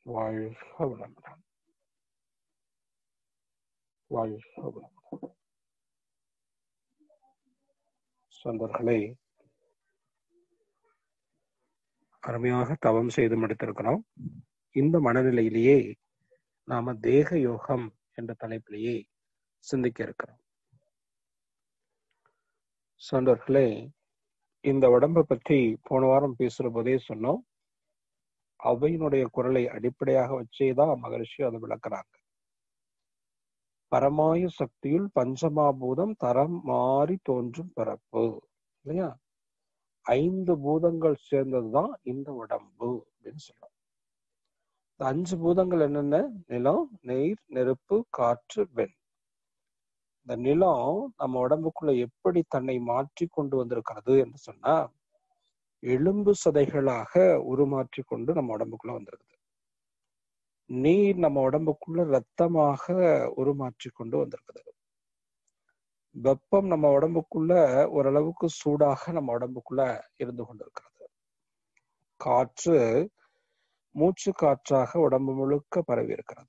வாழ்க வளமுடன் வாழ்க வளமுடன் சொந்தர்களே அருமையாக தவம் செய்து முடித்திருக்கிறோம் இந்த மனநிலையிலேயே நாம தேக யோகம் என்ற தலைப்பிலேயே சிந்திக்க இருக்கிறோம் சொந்தர்களே இந்த உடம்பை பற்றி போன வாரம் பேசுற போதே சொன்னோம் அவையினுடைய குரலை அடிப்படையாக வச்சேதான் மகரிஷி அதை விளக்குறாங்க பரமாயு சக்தியுள் பஞ்சமாபூதம் தரம் மாறி தோன்றும் பிறப்பு இல்லையா ஐந்து பூதங்கள் சேர்ந்ததுதான் இந்த உடம்பு அப்படின்னு சொல்றோம் இந்த அஞ்சு பூதங்கள் என்னென்ன நிலம் நீர் நெருப்பு காற்று வெண் இந்த நிலம் நம்ம உடம்புக்குள்ள எப்படி தன்னை மாற்றி கொண்டு வந்திருக்கிறது என்று சொன்னா எலும்பு சதைகளாக உருமாற்றி கொண்டு நம்ம உடம்புக்குள்ள வந்திருக்குது நீர் நம்ம உடம்புக்குள்ள ரத்தமாக உருமாற்றி கொண்டு வந்திருக்குது வெப்பம் நம்ம உடம்புக்குள்ள ஓரளவுக்கு சூடாக நம்ம உடம்புக்குள்ள இருந்து கொண்டிருக்கிறது காற்று மூச்சு காற்றாக உடம்பு முழுக்க பரவி இருக்கிறது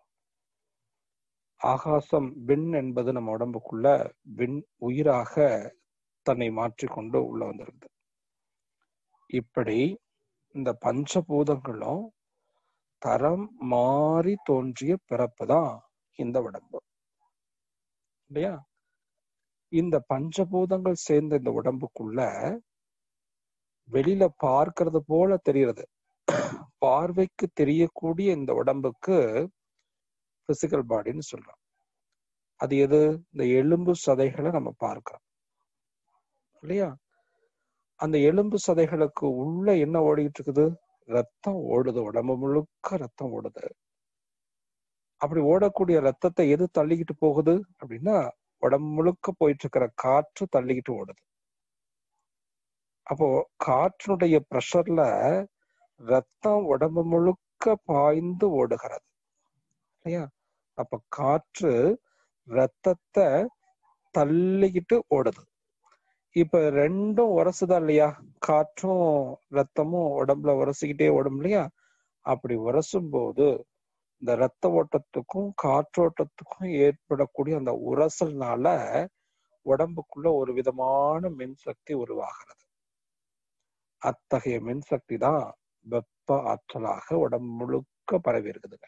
ஆகாசம் விண் என்பது நம்ம உடம்புக்குள்ள விண் உயிராக தன்னை மாற்றிக்கொண்டு உள்ள வந்திருக்குது இப்படி இந்த பஞ்சபூதங்களும் தரம் மாறி தோன்றிய பிறப்பு தான் இந்த உடம்பு இல்லையா இந்த பஞ்சபூதங்கள் சேர்ந்த இந்த உடம்புக்குள்ள வெளியில பார்க்கறது போல தெரிகிறது பார்வைக்கு தெரியக்கூடிய இந்த உடம்புக்கு பிசிக்கல் பாடின்னு சொல்றோம் அது எது இந்த எலும்பு சதைகளை நம்ம பார்க்கிறோம் இல்லையா அந்த எலும்பு சதைகளுக்கு உள்ள என்ன ஓடிட்டு இருக்குது ரத்தம் ஓடுது உடம்பு முழுக்க ரத்தம் ஓடுது அப்படி ஓடக்கூடிய ரத்தத்தை எது தள்ளிக்கிட்டு போகுது அப்படின்னா உடம்பு முழுக்க போயிட்டு இருக்கிற காற்று தள்ளிக்கிட்டு ஓடுது அப்போ காற்றினுடைய ப்ரெஷர்ல ரத்தம் உடம்பு முழுக்க பாய்ந்து ஓடுகிறது இல்லையா அப்ப காற்று ரத்தத்தை தள்ளிக்கிட்டு ஓடுது இப்ப ரெண்டும் உரசுதா இல்லையா காற்றும் ரத்தமும் உடம்புல உரசிக்கிட்டே ஓடும் இல்லையா அப்படி உரசும் போது இந்த ரத்த ஓட்டத்துக்கும் காற்றோட்டத்துக்கும் ஏற்படக்கூடிய அந்த உரசல்னால உடம்புக்குள்ள ஒரு விதமான மின்சக்தி உருவாகிறது அத்தகைய மின்சக்தி தான் வெப்ப ஆற்றலாக உடம்பு முழுக்க பரவி இருக்குதுங்க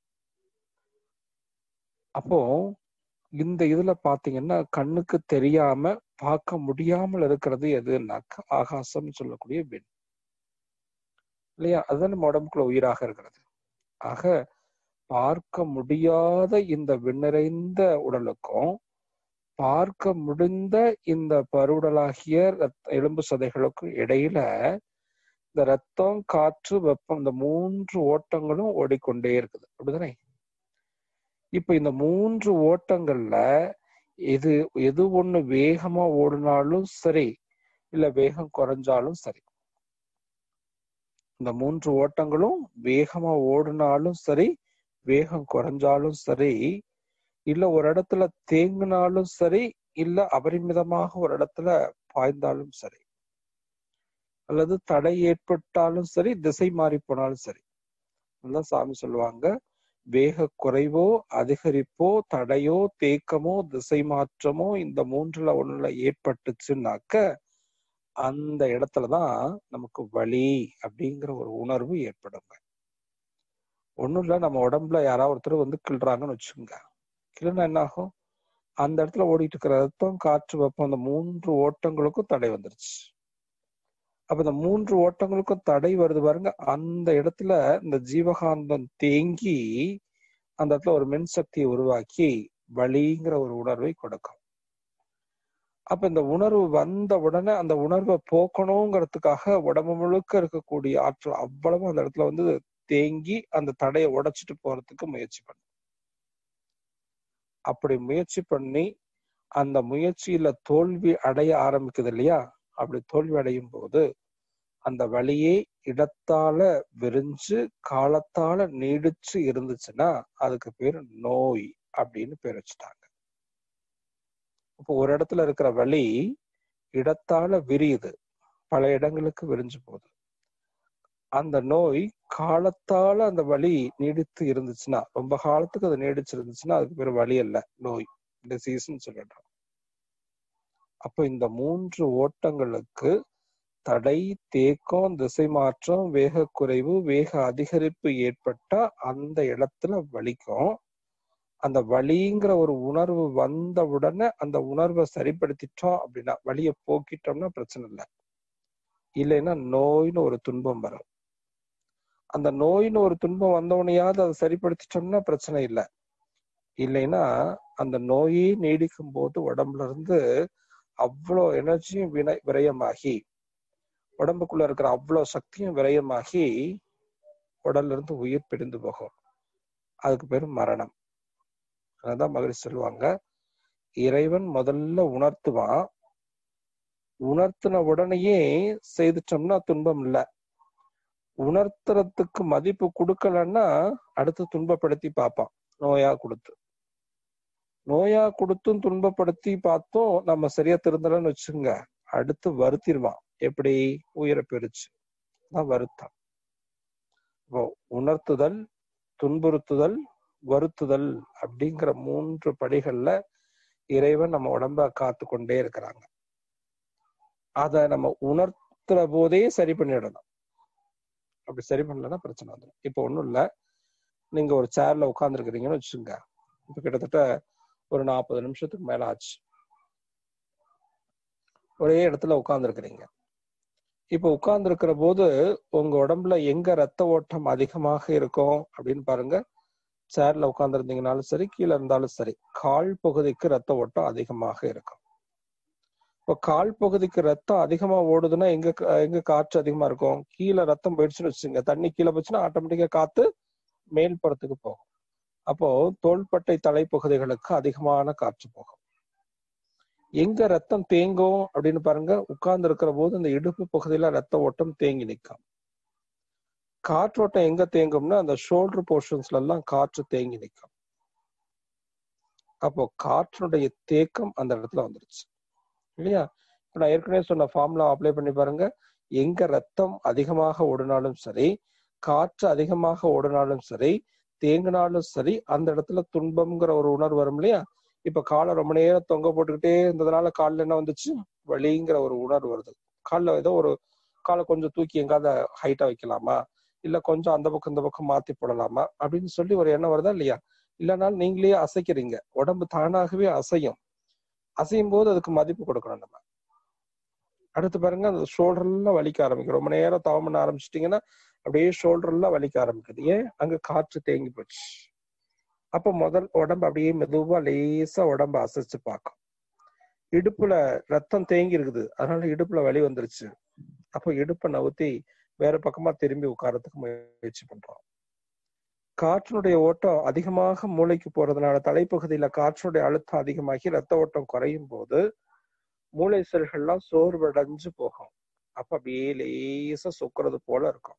அப்போ இந்த இதுல பாத்தீங்கன்னா கண்ணுக்கு தெரியாம பார்க்க முடியாமல் இருக்கிறது எதுனாக்க ஆகாசம் சொல்லக்கூடிய விண் இல்லையா அதுதான் நம்ம உடம்புக்குள்ள உயிராக இருக்கிறது ஆக பார்க்க முடியாத இந்த விண்ணிறைந்த உடலுக்கும் பார்க்க முடிந்த இந்த பருவுடலாகிய எலும்பு சதைகளுக்கும் இடையில இந்த ரத்தம் காற்று வெப்பம் இந்த மூன்று ஓட்டங்களும் ஓடிக்கொண்டே இருக்குது அப்படிதானே இப்ப இந்த மூன்று ஓட்டங்கள்ல எது எது ஒண்ணு வேகமா ஓடினாலும் சரி இல்ல வேகம் குறைஞ்சாலும் சரி இந்த மூன்று ஓட்டங்களும் வேகமா ஓடினாலும் சரி வேகம் குறைஞ்சாலும் சரி இல்ல ஒரு இடத்துல தேங்கினாலும் சரி இல்ல அபரிமிதமாக ஒரு இடத்துல பாய்ந்தாலும் சரி அல்லது தடை ஏற்பட்டாலும் சரி திசை மாறி போனாலும் சரி அதான் சாமி சொல்லுவாங்க வேக குறைவோ அதிகரிப்போ தடையோ தேக்கமோ திசை மாற்றமோ இந்த மூன்றுல ஒண்ணுல ஏற்பட்டுச்சுன்னாக்க அந்த இடத்துலதான் நமக்கு வலி அப்படிங்கிற ஒரு உணர்வு ஏற்படுங்க ஒண்ணும் இல்ல நம்ம உடம்புல யாராவது ஒருத்தர் வந்து கிள்றாங்கன்னு வச்சுக்கோங்க கிள்னா என்ன ஆகும் அந்த இடத்துல ஓடிட்டு இருக்கிற ரத்தம் காற்று வெப்பம் அந்த மூன்று ஓட்டங்களுக்கும் தடை வந்துருச்சு அப்ப இந்த மூன்று ஓட்டங்களுக்கும் தடை வருது பாருங்க அந்த இடத்துல இந்த ஜீவகாந்தம் தேங்கி அந்த இடத்துல ஒரு மின்சக்தியை உருவாக்கி வலிங்கிற ஒரு உணர்வை கொடுக்கும் அப்ப இந்த உணர்வு வந்த உடனே அந்த உணர்வை போக்கணுங்கிறதுக்காக உடம்பு முழுக்க இருக்கக்கூடிய ஆற்றல் அவ்வளவு அந்த இடத்துல வந்து தேங்கி அந்த தடையை உடைச்சிட்டு போறதுக்கு முயற்சி பண்ணும் அப்படி முயற்சி பண்ணி அந்த முயற்சியில தோல்வி அடைய ஆரம்பிக்குது இல்லையா அப்படி தோல்வி அடையும் போது அந்த வழியே இடத்தால விரிஞ்சு காலத்தால நீடிச்சு இருந்துச்சுன்னா அதுக்கு பேரு நோய் அப்படின்னு பேர் வச்சுட்டாங்க இப்போ ஒரு இடத்துல இருக்கிற வலி இடத்தால விரியுது பல இடங்களுக்கு விரிஞ்சு போகுது அந்த நோய் காலத்தால அந்த வலி நீடித்து இருந்துச்சுன்னா ரொம்ப காலத்துக்கு அது நீடிச்சு இருந்துச்சுன்னா அதுக்கு பேர் வலி அல்ல நோய் டிசீஸ்ன்னு சொல்லிடுறோம் அப்ப இந்த மூன்று ஓட்டங்களுக்கு தடை தேக்கம் திசை மாற்றம் வேக குறைவு வேக அதிகரிப்பு ஏற்பட்டா அந்த இடத்துல வலிக்கும் அந்த வலிங்கிற ஒரு உணர்வு வந்த உடனே அந்த உணர்வை சரிப்படுத்திட்டோம் அப்படின்னா வலியை போக்கிட்டோம்னா பிரச்சனை இல்லை இல்லைன்னா நோய்னு ஒரு துன்பம் வரும் அந்த நோயின்னு ஒரு துன்பம் வந்தவனையாவது அதை சரிப்படுத்திட்டோம்னா பிரச்சனை இல்லை இல்லைன்னா அந்த நோயே நீடிக்கும் போது உடம்புல இருந்து அவ்வளோ எனர்ஜியும் வினை விரயமாகி உடம்புக்குள்ள இருக்கிற அவ்வளோ சக்தியும் விரயமாகி உடல்ல இருந்து உயிர் பிரிந்து போகும் அதுக்கு பேரு மரணம் அதான் மகிழ்ச்சி சொல்லுவாங்க இறைவன் முதல்ல உணர்த்துவான் உணர்த்தின உடனேயே செய்துட்டோம்னா துன்பம் இல்லை உணர்த்துறதுக்கு மதிப்பு கொடுக்கலன்னா அடுத்து துன்பப்படுத்தி பார்ப்பான் நோயா கொடுத்து நோயா கொடுத்தும் துன்பப்படுத்தி பார்த்தும் நம்ம சரியா திருந்தலன்னு வச்சுங்க அடுத்து வருத்திடுவான் எப்படி உயிரை பெருச்சு தான் வருத்தம் இப்போ உணர்த்துதல் துன்புறுத்துதல் வருத்துதல் அப்படிங்கிற மூன்று படிகள்ல இறைவன் நம்ம உடம்ப காத்து கொண்டே இருக்கிறாங்க அத நம்ம உணர்த்துற போதே சரி பண்ணிடணும் அப்படி சரி பண்ணலன்னா பிரச்சனை வந்துடும் இப்போ ஒண்ணும் இல்ல நீங்க ஒரு சேர்ல உட்கார்ந்துருக்கிறீங்கன்னு வச்சுங்க இப்ப கிட்டத்தட்ட ஒரு நாற்பது நிமிஷத்துக்கு மேல ஆச்சு ஒரே இடத்துல உட்கார்ந்துருக்கிறீங்க இப்ப உட்கார்ந்துருக்கிற போது உங்க உடம்புல எங்க ரத்த ஓட்டம் அதிகமாக இருக்கும் அப்படின்னு பாருங்க சேர்ல உட்கார்ந்துருந்தீங்கனாலும் சரி கீழே இருந்தாலும் சரி கால் பகுதிக்கு ரத்த ஓட்டம் அதிகமாக இருக்கும் இப்போ கால் பகுதிக்கு ரத்தம் அதிகமா ஓடுதுன்னா எங்க எங்க காற்று அதிகமா இருக்கும் கீழே ரத்தம் போயிடுச்சுன்னு வச்சுங்க தண்ணி கீழே போச்சுன்னா ஆட்டோமேட்டிக்கா காத்து மேல் புறத்துக்கு போகும் அப்போ தோள்பட்டை தலைப்பகுதிகளுக்கு அதிகமான காற்று போகும் எங்க ரத்தம் தேங்கும் அப்படின்னு பாருங்க உட்கார்ந்து இருக்கிற போது இந்த இடுப்பு பகுதியில ரத்த ஓட்டம் தேங்கி நிற்கும் காற்றோட்டம் எங்க தேங்கும்னா அந்த ஷோல்டர் போர்ஷன்ஸ்ல எல்லாம் காற்று தேங்கி நிற்கும் அப்போ காற்றினுடைய தேக்கம் அந்த இடத்துல வந்துருச்சு இல்லையா இப்ப நான் ஏற்கனவே சொன்ன ஃபார்முலா அப்ளை பண்ணி பாருங்க எங்க ரத்தம் அதிகமாக ஓடினாலும் சரி காற்று அதிகமாக ஓடினாலும் சரி தேங்கினாலும் சரி அந்த இடத்துல துன்பம்ங்கிற ஒரு உணர்வு வரும் இல்லையா இப்ப காலை ரொம்ப நேரம் தொங்க போட்டுக்கிட்டே இருந்ததுனால காலில் என்ன வந்துச்சு வலிங்கிற ஒரு உணர்வு வருது காலில் ஏதோ ஒரு காலை கொஞ்சம் தூக்கி எங்காவது ஹைட்டா வைக்கலாமா இல்ல கொஞ்சம் அந்த பக்கம் இந்த பக்கம் மாத்தி போடலாமா அப்படின்னு சொல்லி ஒரு எண்ணம் வருதா இல்லையா இல்லைனாலும் நீங்களே அசைக்கிறீங்க உடம்பு தானாகவே அசையும் அசையும் போது அதுக்கு மதிப்பு கொடுக்கணும் நம்ம அடுத்து பாருங்க அந்த ஷோல்டர்லாம் வலிக்க ஆரம்பிக்கும் ரொம்ப நேரம் தவம் பண்ண ஆரம்பிச்சிட்டீங்கன்னா அப்படியே ஷோல்டர்லாம் வலிக்க ஆரம்பிக்குது ஏன் அங்க காற்று தேங்கி போச்சு அப்ப முதல் உடம்பு அப்படியே மெதுவா லேசா உடம்ப அசைச்சு பார்க்கும் இடுப்புல ரத்தம் தேங்கி இருக்குது அதனால இடுப்புல வலி வந்துருச்சு அப்போ இடுப்பை நவுத்தி வேற பக்கமா திரும்பி உட்காரத்துக்கு முயற்சி பண்றோம் காற்றினுடைய ஓட்டம் அதிகமாக மூளைக்கு போறதுனால தலைப்பகுதியில காற்றினுடைய அழுத்தம் அதிகமாகி ரத்த ஓட்டம் குறையும் போது மூளை செல்கள்லாம் சோர்வடைஞ்சு போகும் அப்ப அப்படியே லேசா சொக்குறது போல இருக்கும்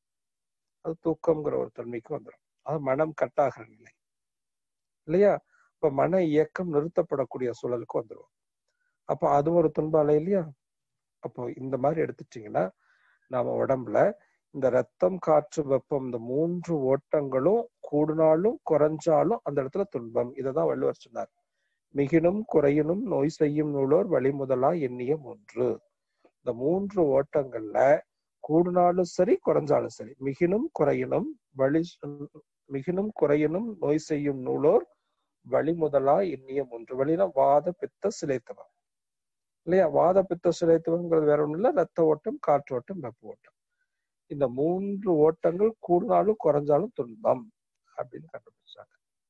அது தூக்கம்ங்கிற ஒரு தன்மைக்கு வந்துடும் அது மனம் கட்டாகிற நிலை இல்லையா இப்ப மன இயக்கம் நிறுத்தப்படக்கூடிய சூழலுக்கு வந்துடும் அப்ப அதுவும் ஒரு துன்ப அலை இல்லையா அப்போ இந்த மாதிரி எடுத்துட்டீங்கன்னா நாம உடம்புல இந்த ரத்தம் காற்று வெப்பம் இந்த மூன்று ஓட்டங்களும் கூடினாலும் குறைஞ்சாலும் அந்த இடத்துல துன்பம் இததான் வள்ளுவர் சொன்னார் மிகினும் குறையினும் நோய் செய்யும் நூலோர் வழிமுதலா எண்ணிய மூன்று இந்த மூன்று ஓட்டங்கள்ல கூடினாலும் சரி குறைஞ்சாலும் சரி மிகினும் குறையினும் வழி மிகினும் குறையினும் நோய் செய்யும் நூலோர் வழிமுதலா எண்ணிய மூன்று வழினா வாத பித்த சிலைத்தவம் இல்லையா வாத பித்த சிலைத்தவங்கிறது வேற ஒண்ணும் இல்ல ரத்த ஓட்டம் காற்று ஓட்டம் வெப்ப ஓட்டம் இந்த மூன்று ஓட்டங்கள் கூடுனாலும் குறைஞ்சாலும் துன்பம் அப்படின்னு கண்டுபிடிச்சாங்க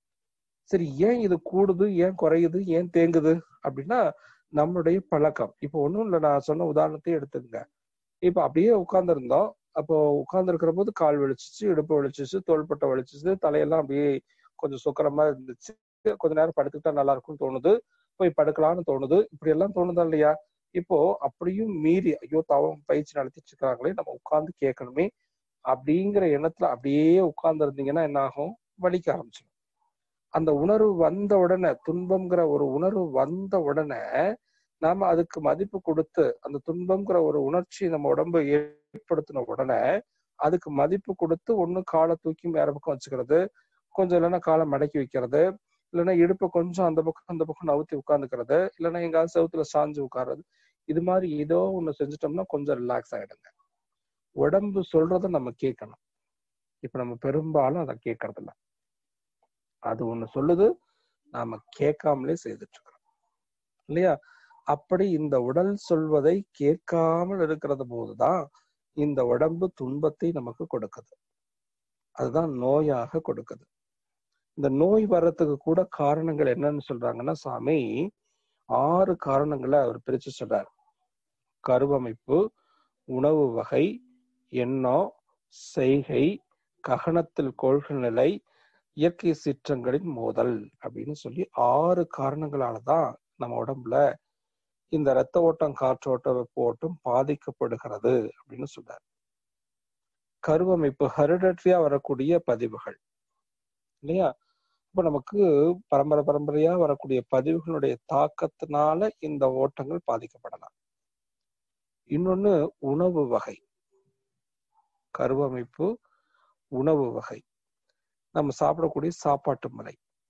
சரி ஏன் இது கூடுது ஏன் குறையுது ஏன் தேங்குது அப்படின்னா நம்மளுடைய பழக்கம் இப்போ ஒண்ணும் இல்லை நான் சொன்ன உதாரணத்தையும் எடுத்துங்க இப்ப அப்படியே உட்கார்ந்து இருந்தோம் அப்போ உட்கார்ந்து இருக்கிற போது கால் வலிச்சிச்சு இடுப்பு வலிச்சிச்சு தோள்பட்டை வலிச்சிச்சு தலையெல்லாம் அப்படியே கொஞ்சம் சுக்கரமா இருந்துச்சு கொஞ்ச நேரம் படுத்துக்கிட்டா நல்லா இருக்கும்னு தோணுது போய் படுக்கலாம்னு தோணுது இப்படி எல்லாம் தோணுதா இல்லையா இப்போ அப்படியும் மீறி ஐயோ தவம் பயிற்சி நடத்திட்டு இருக்காங்களே நம்ம உட்கார்ந்து கேட்கணுமே அப்படிங்கிற எண்ணத்துல அப்படியே உட்கார்ந்து இருந்தீங்கன்னா என்ன ஆகும் வலிக்க ஆரம்பிச்சிடும் அந்த உணர்வு வந்த உடனே துன்பம்ங்கிற ஒரு உணர்வு வந்த உடனே நாம அதுக்கு மதிப்பு கொடுத்து அந்த துன்பம்ங்கிற ஒரு உணர்ச்சி நம்ம உடம்பு ஏற்படுத்தின உடனே அதுக்கு மதிப்பு கொடுத்து ஒண்ணு காலை தூக்கி வேற பக்கம் வச்சுக்கிறது கொஞ்சம் இல்லைன்னா காலை மடக்கி வைக்கிறது இல்லைன்னா இடுப்பை கொஞ்சம் அந்த பக்கம் அந்த பக்கம் நவுத்தி உட்காந்துக்கிறது இல்லைன்னா எங்காவது செவுத்துல சாஞ்சு உட்கார்றது இது மாதிரி ஏதோ ஒண்ணு செஞ்சுட்டோம்னா கொஞ்சம் ரிலாக்ஸ் ஆயிடுங்க உடம்பு சொல்றத நம்ம கேட்கணும் இப்ப நம்ம பெரும்பாலும் அதை கேட்கறது இல்ல அது ஒண்ணு சொல்லுது நாம கேட்காமலே செய்துட்டு இருக்கிறோம் இல்லையா அப்படி இந்த உடல் சொல்வதை கேட்காமல் இருக்கிறது போதுதான் இந்த உடம்பு துன்பத்தை நமக்கு கொடுக்குது அதுதான் நோயாக கொடுக்குது இந்த நோய் வர்றதுக்கு கூட காரணங்கள் என்னன்னு சொல்றாங்கன்னா சாமி ஆறு காரணங்களை அவர் பிரிச்சு சொல்றார் கருவமைப்பு உணவு வகை எண்ணம் செய்கை ககனத்தில் கொள்கை நிலை இயற்கை சீற்றங்களின் மோதல் அப்படின்னு சொல்லி ஆறு காரணங்களாலதான் நம்ம உடம்புல இந்த இரத்த ஓட்டம் காற்றோட்ட வெப்ப ஓட்டம் பாதிக்கப்படுகிறது அப்படின்னு சொல்றார் கருவமைப்பு ஹெரிடட்ரியா வரக்கூடிய பதிவுகள் இல்லையா இப்ப நமக்கு பரம்பரை பரம்பரையா வரக்கூடிய பதிவுகளுடைய தாக்கத்தினால இந்த ஓட்டங்கள் பாதிக்கப்படலாம் இன்னொன்னு உணவு வகை கருவமைப்பு உணவு வகை நம்ம சாப்பிடக்கூடிய சாப்பாட்டு முறை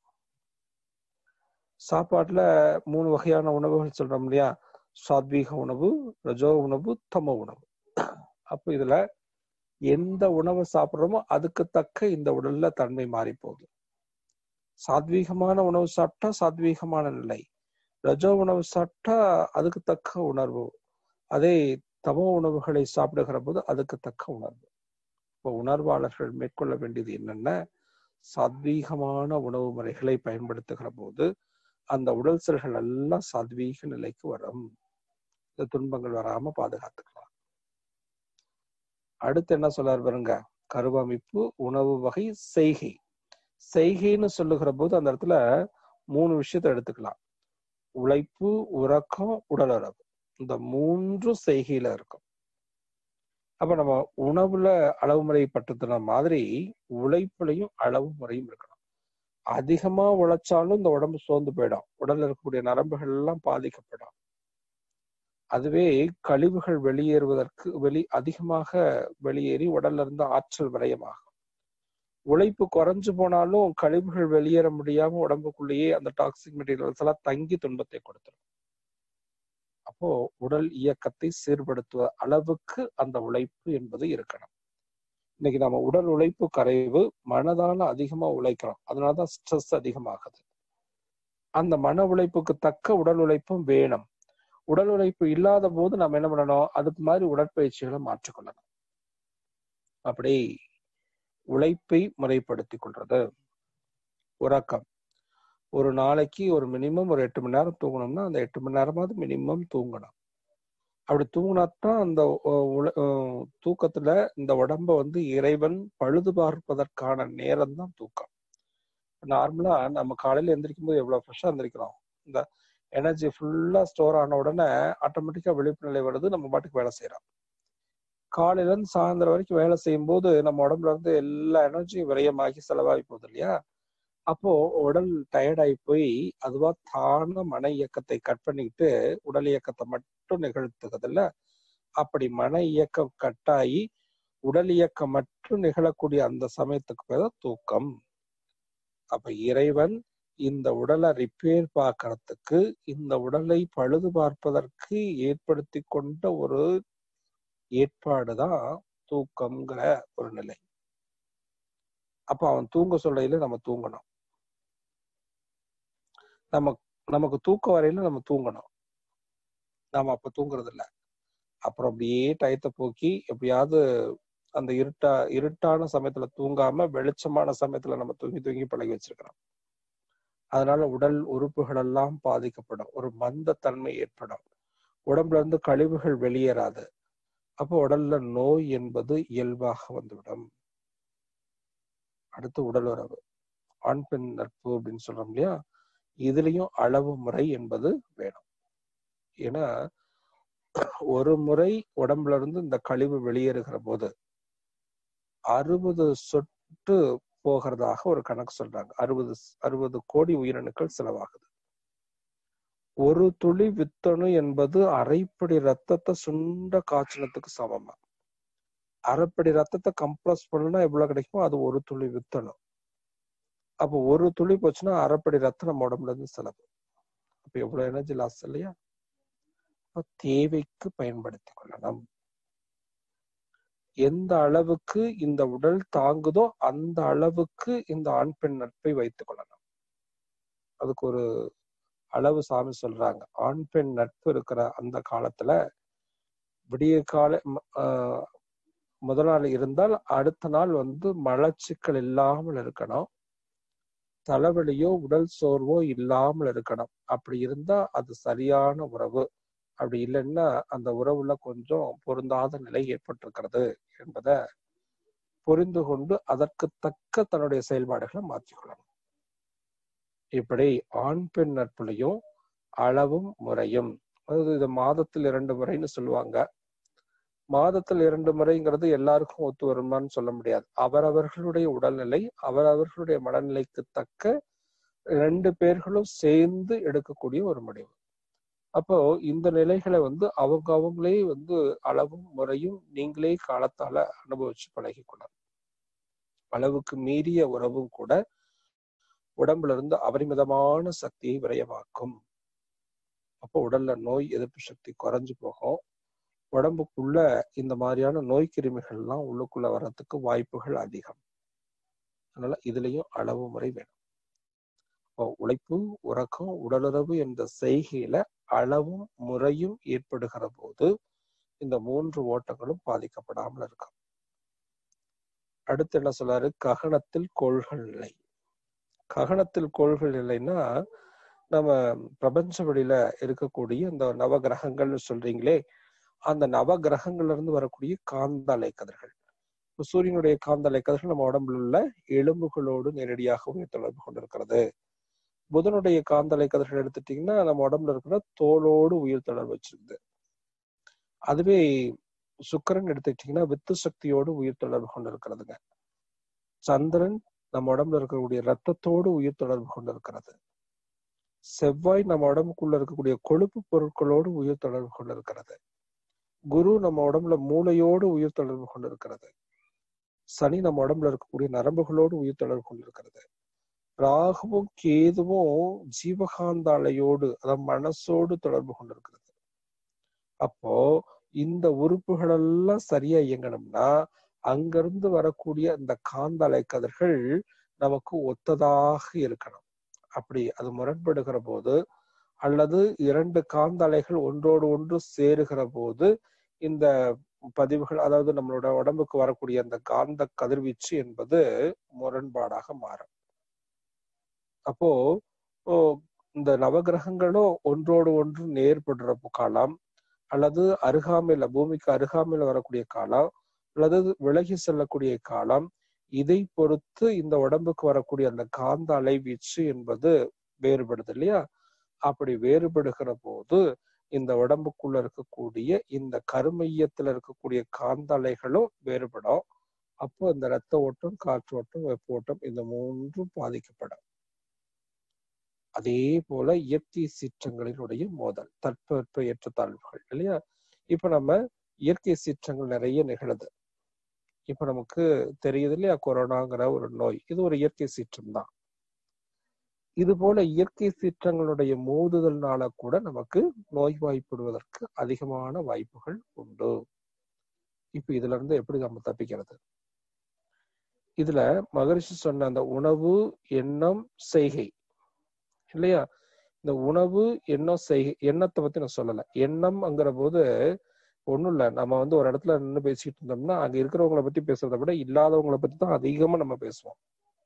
சாப்பாட்டுல மூணு வகையான உணவுகள் சொல்றோம் இல்லையா சாத்வீக உணவு ரஜோ உணவு தம உணவு அப்போ இதுல எந்த உணவை சாப்பிடுறோமோ அதுக்கு தக்க இந்த உடல்ல தன்மை மாறி போகுது சாத்வீகமான உணவு சாப்பிட்டா சாத்வீகமான நிலை ரஜோ உணவு சாப்பிட்டா அதுக்கு தக்க உணர்வு அதே தமோ உணவுகளை சாப்பிடுகிற போது அதுக்கு தக்க உணர்வு இப்போ உணர்வாளர்கள் மேற்கொள்ள வேண்டியது என்னென்ன சாத்வீகமான உணவு முறைகளை பயன்படுத்துகிற போது அந்த உடல் செல்கள் எல்லாம் சாத்வீக நிலைக்கு வரும் இந்த துன்பங்கள் வராம பாதுகாத்துக்கலாம் அடுத்து என்ன சொல்லார் பாருங்க கருவமைப்பு உணவு வகை செய்கை செய்கைன்னு சொல்லுகிற போது அந்த இடத்துல மூணு விஷயத்த எடுத்துக்கலாம் உழைப்பு உறக்கம் உடலுறவு இந்த மூன்று செய்கையில இருக்கும் அப்ப நம்ம உணவுல அளவு முறை பட்டுத்தின மாதிரி உழைப்புலையும் அளவு முறையும் இருக்கணும் அதிகமா உழைச்சாலும் இந்த உடம்பு சோர்ந்து போயிடும் உடல்ல இருக்கக்கூடிய நரம்புகள் எல்லாம் பாதிக்கப்படும் அதுவே கழிவுகள் வெளியேறுவதற்கு வெளி அதிகமாக வெளியேறி உடல்ல இருந்து ஆற்றல் விரயமாகும் உழைப்பு குறைஞ்சு போனாலும் கழிவுகள் வெளியேற முடியாம உடம்புக்குள்ளேயே அந்த டாக்ஸிக் மெட்டீரியல்ஸ் எல்லாம் தங்கி துன்பத்தை கொடுத்துரும் அப்போ உடல் இயக்கத்தை சீர்படுத்துவ அளவுக்கு அந்த உழைப்பு என்பது இருக்கணும் இன்னைக்கு நம்ம உடல் உழைப்பு கரைவு மனதால அதிகமா உழைக்கிறோம் அதனாலதான் ஸ்ட்ரெஸ் அதிகமாகுது அந்த மன உழைப்புக்கு தக்க உடல் உழைப்பும் வேணும் உடல் உழைப்பு இல்லாத போது நம்ம என்ன பண்ணணும் அதுக்கு மாதிரி உடற்பயிற்சிகளை மாற்றிக்கொள்ளணும் அப்படி உழைப்பை முறைப்படுத்திக் கொள்றது உறக்கம் ஒரு நாளைக்கு ஒரு மினிமம் ஒரு எட்டு மணி நேரம் தூங்கணும்னா அந்த எட்டு மணி நேரமாவது மினிமம் தூங்கணும் அப்படி தூங்கினாத்தான் அந்த தூக்கத்துல இந்த உடம்ப வந்து இறைவன் பழுது பார்ப்பதற்கான நேரம் தான் தூக்கம் நார்மலா நம்ம காலையில எந்திரிக்கும் போது எவ்வளவு ஃப்ரெஷ்ஷா எந்திரிக்கிறோம் இந்த எனர்ஜி ஃபுல்லா ஸ்டோர் ஆன உடனே ஆட்டோமேட்டிக்கா விழிப்பு நிலை வருது நம்ம பாட்டுக்கு வேலை செய்யறோம் காலையில இருந்து சாயந்தரம் வரைக்கும் வேலை செய்யும் போது நம்ம உடம்புல இருந்து எல்லா எனர்ஜியும் விரயமாகி செலவாகி போகுது இல்லையா அப்போ உடல் டயர்டாகி போய் அதுவா தான மன இயக்கத்தை கட் பண்ணிக்கிட்டு உடல் இயக்கத்தை மட்டும் நிகழ்த்துகிறது இல்ல அப்படி மன இயக்கம் கட்டாயி உடல் இயக்கம் மட்டும் நிகழக்கூடிய அந்த சமயத்துக்கு பேர் தூக்கம் அப்ப இறைவன் இந்த உடலை ரிப்பேர் பார்க்கறதுக்கு இந்த உடலை பழுது பார்ப்பதற்கு ஏற்படுத்தி கொண்ட ஒரு ஏற்பாடுதான் தூக்கம்ங்கிற ஒரு நிலை அப்ப அவன் தூங்க சொல்லையில நம்ம தூங்கணும் நம்ம நமக்கு தூக்க வரையில நம்ம தூங்கணும் நாம அப்ப தூங்குறது இல்ல அப்புறம் அப்படியே டயத்தை போக்கி எப்படியாவது அந்த இருட்டா இருட்டான சமயத்துல தூங்காம வெளிச்சமான சமயத்துல நம்ம தூங்கி தூங்கி பழகி வச்சிருக்கிறோம் அதனால உடல் உறுப்புகள் எல்லாம் பாதிக்கப்படும் ஒரு மந்த தன்மை ஏற்படும் உடம்புல இருந்து கழிவுகள் வெளியேறாது அப்போ உடல்ல நோய் என்பது இயல்பாக வந்துவிடும் அடுத்து உடல் உறவு ஆண் பெண் நட்பு அப்படின்னு சொல்றோம் இல்லையா இதுலயும் அளவு முறை என்பது வேணும் ஏன்னா ஒரு முறை உடம்புல இருந்து இந்த கழிவு வெளியேறுகிற போது அறுபது சொட்டு போகிறதாக ஒரு கணக்கு சொல்றாங்க அறுபது அறுபது கோடி உயிரணுக்கள் செலவாகுது ஒரு துளி வித்தணு என்பது அரைப்படி ரத்தத்தை சுண்ட காய்ச்சனத்துக்கு சமமா அரைப்படி ரத்தத்தை கம்ப்ரஸ் பண்ணா எவ்வளவு கிடைக்குமோ அது ஒரு துளி வித்தணும் அப்போ ஒரு துளி போச்சுன்னா அரைப்படி ரத்தம் நம்ம உடம்புல இருந்து செலவு அப்ப எவ்வளவு எனர்ஜி லாஸ் இல்லையா தேவைக்கு பயன்படுத்தி கொள்ளணும் எந்த அளவுக்கு இந்த உடல் தாங்குதோ அந்த அளவுக்கு இந்த ஆண் பெண் நட்பை வைத்துக் கொள்ளணும் அதுக்கு ஒரு அளவு சாமி சொல்றாங்க ஆண் பெண் நட்பு இருக்கிற அந்த காலத்துல விடிய கால முதல் நாள் இருந்தால் அடுத்த நாள் வந்து மலச்சிக்கல் இல்லாமல் இருக்கணும் தலைவலியோ உடல் சோர்வோ இல்லாமல் இருக்கணும் அப்படி இருந்தா அது சரியான உறவு அப்படி இல்லைன்னா அந்த உறவுல கொஞ்சம் பொருந்தாத நிலை ஏற்பட்டிருக்கிறது என்பதை புரிந்து கொண்டு அதற்கு தக்க தன்னுடைய செயல்பாடுகளை மாற்றிக்கொள்ளணும் இப்படி ஆண் பெண் நட்புலையும் அளவும் முறையும் அதாவது இது மாதத்தில் இரண்டு முறைன்னு சொல்லுவாங்க மாதத்தில் இரண்டு முறைங்கிறது எல்லாருக்கும் ஒத்து வருமான்னு சொல்ல முடியாது அவரவர்களுடைய உடல்நிலை அவரவர்களுடைய மனநிலைக்கு தக்க ரெண்டு பேர்களும் சேர்ந்து எடுக்கக்கூடிய ஒரு முடிவு அப்போ இந்த நிலைகளை வந்து அவங்க அவங்களே வந்து அளவும் முறையும் நீங்களே காலத்தால அனுபவிச்சு பழகிக்கொள்ளலாம் அளவுக்கு மீறிய உறவும் கூட உடம்புல இருந்து அபரிமிதமான சக்தியை விரயமாக்கும் அப்போ உடல்ல நோய் எதிர்ப்பு சக்தி குறைஞ்சு போகும் உடம்புக்குள்ள இந்த மாதிரியான நோய் கிருமிகள் எல்லாம் உள்ளுக்குள்ள வர்றதுக்கு வாய்ப்புகள் அதிகம் அதனால இதுலயும் அளவு முறை வேணும் உழைப்பு உறக்கம் உடலுறவு என்ற செய்கையில அளவும் முறையும் ஏற்படுகிற போது இந்த மூன்று ஓட்டங்களும் பாதிக்கப்படாமல் இருக்கும் அடுத்து என்ன சொல்றாரு ககனத்தில் கோள்கள் நிலை ககனத்தில் கோள்கள் நிலைன்னா நம்ம பிரபஞ்ச வழியில இருக்கக்கூடிய இந்த நவ கிரகங்கள்னு சொல்றீங்களே அந்த நவ கிரகங்கள்ல இருந்து வரக்கூடிய காந்த அலைக்கதிர்கள் சூரியனுடைய காந்த அலைக்கதிர்கள் நம்ம உடம்புல உள்ள எலும்புகளோடு நேரடியாக உயிர் தொடர்பு கொண்டிருக்கிறது புதனுடைய காந்த அலைக்கதிர்கள் எடுத்துட்டீங்கன்னா நம்ம உடம்புல இருக்கிற தோலோடு உயிர் தொடர்பு வச்சிருக்குது அதுவே சுக்கரன் எடுத்துக்கிட்டீங்கன்னா வித்து சக்தியோடு உயிர் தொடர்பு கொண்டு இருக்கிறதுங்க சந்திரன் நம்ம உடம்புல இருக்கக்கூடிய ரத்தத்தோடு உயிர் தொடர்பு கொண்டு இருக்கிறது செவ்வாய் நம்ம உடம்புக்குள்ள இருக்கக்கூடிய கொழுப்பு பொருட்களோடு உயிர் தொடர்பு கொண்டு இருக்கிறது குரு நம்ம உடம்புல மூளையோடு உயிர் தொடர்பு கொண்டு இருக்கிறது சனி நம்ம உடம்புல இருக்கக்கூடிய நரம்புகளோடு உயிர் தொடர்பு கொண்டு இருக்கிறது ராகுவும் கேதுவும் ஜீவகாந்த அலையோடு அதாவது மனசோடு தொடர்பு கொண்டிருக்கிறது அப்போ இந்த உறுப்புகள் எல்லாம் சரியா இயங்கணும்னா அங்கிருந்து வரக்கூடிய இந்த காந்த அலைக்கதிர்கள் நமக்கு ஒத்ததாக இருக்கணும் அப்படி அது முரண்படுகிற போது அல்லது இரண்டு காந்த அலைகள் ஒன்றோடு ஒன்று சேருகிற போது இந்த பதிவுகள் அதாவது நம்மளோட உடம்புக்கு வரக்கூடிய அந்த காந்த கதிர்வீச்சு என்பது முரண்பாடாக மாறும் அப்போ இந்த நவகிரகங்களும் ஒன்றோடு ஒன்று நேர்படுற காலம் அல்லது அருகாமையில பூமிக்கு அருகாமையில வரக்கூடிய காலம் அல்லது விலகி செல்லக்கூடிய காலம் இதை பொறுத்து இந்த உடம்புக்கு வரக்கூடிய அந்த காந்த அலைவீச்சு என்பது வேறுபடுது இல்லையா அப்படி வேறுபடுகிற போது இந்த உடம்புக்குள்ள இருக்கக்கூடிய இந்த கருமையத்துல இருக்கக்கூடிய காந்த அலைகளும் வேறுபடும் அப்போ இந்த ரத்த ஓட்டம் காற்று ஓட்டம் வெப்ப ஓட்டம் இந்த மூன்றும் பாதிக்கப்படும் அதே போல இயற்கை சீற்றங்களினுடைய மோதல் தட்பவெப்ப ஏற்றத்தாழ்வுகள் இல்லையா இப்ப நம்ம இயற்கை சீற்றங்கள் நிறைய நிகழுது இப்ப நமக்கு தெரியுது இல்லையா கொரோனாங்கிற ஒரு நோய் இது ஒரு இயற்கை சீற்றம் தான் இது போல இயற்கை சீற்றங்களுடைய மோதுதல்னால கூட நமக்கு நோய்வாய்ப்படுவதற்கு அதிகமான வாய்ப்புகள் உண்டு இப்ப இதுல இருந்து எப்படி நம்ம தப்பிக்கிறது இதுல மகரிஷி சொன்ன அந்த உணவு எண்ணம் செய்கை இல்லையா இந்த உணவு எண்ணம் செய்கை எண்ணத்தை பத்தி நான் சொல்லல எண்ணம்ங்கிற போது ஒண்ணும் இல்ல நம்ம வந்து ஒரு இடத்துல நின்று பேசிட்டு இருந்தோம்னா அங்க இருக்கிறவங்கள பத்தி பேசுறதை விட இல்லாதவங்களை பத்தி தான் அதிகமா நம்ம பேசுவோம்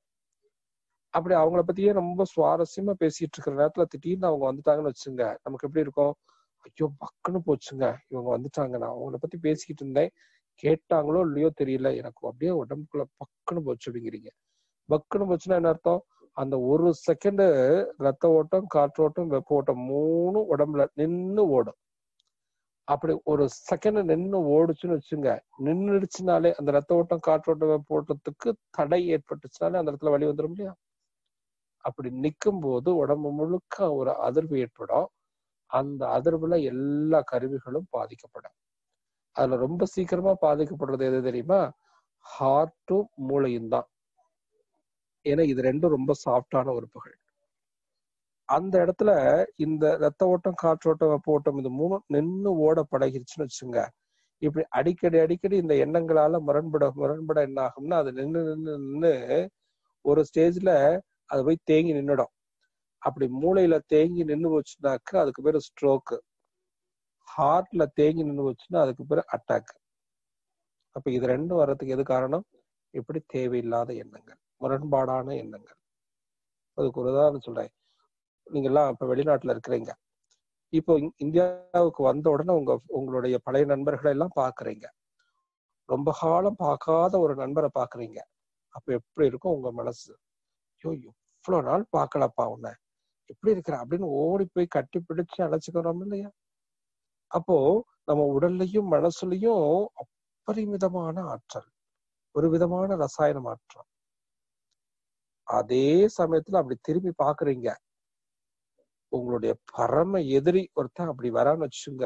அப்படி அவங்கள பத்தியே ரொம்ப சுவாரஸ்யமா பேசிட்டு இருக்கிற நேரத்துல திடீர்னு அவங்க வந்துட்டாங்கன்னு வச்சுங்க நமக்கு எப்படி இருக்கும் ஐயோ பக்குன்னு போச்சுங்க இவங்க வந்துட்டாங்க நான் அவங்கள பத்தி பேசிக்கிட்டு இருந்தேன் கேட்டாங்களோ இல்லையோ தெரியல எனக்கு அப்படியே உடம்புக்குள்ள பக்குன்னு போச்சு அப்படிங்கிறீங்க பக்குன்னு போச்சுன்னா என்ன அர்த்தம் அந்த ஒரு செகண்ட் ரத்த ஓட்டம் காற்றோட்டம் வெப்ப ஓட்டம் மூணும் உடம்புல நின்னு ஓடும் அப்படி ஒரு செகண்ட் நின்று ஓடுச்சுன்னு வச்சுங்க நின்றுடுச்சுனாலே அந்த ரத்த ஓட்டம் காற்றோட்டம் வெப்ப ஓட்டத்துக்கு தடை ஏற்பட்டுச்சுனாலே அந்த இடத்துல வழி வந்துடும் இல்லையா அப்படி நிற்கும் போது உடம்பு முழுக்க ஒரு அதிர்வு ஏற்படும் அந்த அதிர்வுல எல்லா கருவிகளும் பாதிக்கப்படும் அதுல ரொம்ப சீக்கிரமா பாதிக்கப்படுறது எது தெரியுமா ஹார்ட்டும் மூளையும் தான் ஏன்னா இது ரெண்டும் ரொம்ப சாஃப்டான உறுப்புகள் அந்த இடத்துல இந்த ரத்த ஓட்டம் காற்றோட்டம் வெப்ப ஓட்டம் இது மூணு நின்னு ஓட பழகிருச்சுன்னு வச்சுங்க இப்படி அடிக்கடி அடிக்கடி இந்த எண்ணங்களால முரண்பட முரண்பட என்ன ஆகும்னா அது நின்று நின்று நின்று ஒரு ஸ்டேஜ்ல அது போய் தேங்கி நின்னுடும் அப்படி மூளையில தேங்கி நின்று போச்சுனாக்க அதுக்கு பேரு ஸ்ட்ரோக்கு ஹார்ட்ல தேங்கி நின்று போச்சுன்னா அதுக்கு பேரு அட்டாக் அப்ப இது ரெண்டும் வர்றதுக்கு எது காரணம் இப்படி தேவையில்லாத எண்ணங்கள் முரண்பாடான எண்ணங்கள் அதுக்கு ஒரு உதாரணம் சொல்றேன் நீங்க எல்லாம் இப்ப வெளிநாட்டுல இருக்கிறீங்க இப்போ இந்~ இந்தியாவுக்கு வந்த உடனே உங்க உங்களுடைய பழைய நண்பர்களை எல்லாம் பாக்குறீங்க ரொம்ப காலம் பார்க்காத ஒரு நண்பரை பாக்குறீங்க அப்ப எப்படி இருக்கும் உங்க மனசு ஐயோ இவ்வளவு நாள் பார்க்கலப்பா உன்னை எப்படி இருக்கிற அப்படின்னு ஓடி போய் கட்டி பிடிச்சு அழைச்சுக்கிறோம் இல்லையா அப்போ நம்ம உடல்லையும் மனசுலயும் அப்பரிமிதமான ஆற்றல் ஒரு விதமான ரசாயன மாற்றம் அதே சமயத்துல அப்படி திரும்பி பாக்குறீங்க உங்களுடைய பரம எதிரி ஒருத்தன் அப்படி வரான்னு வச்சுங்க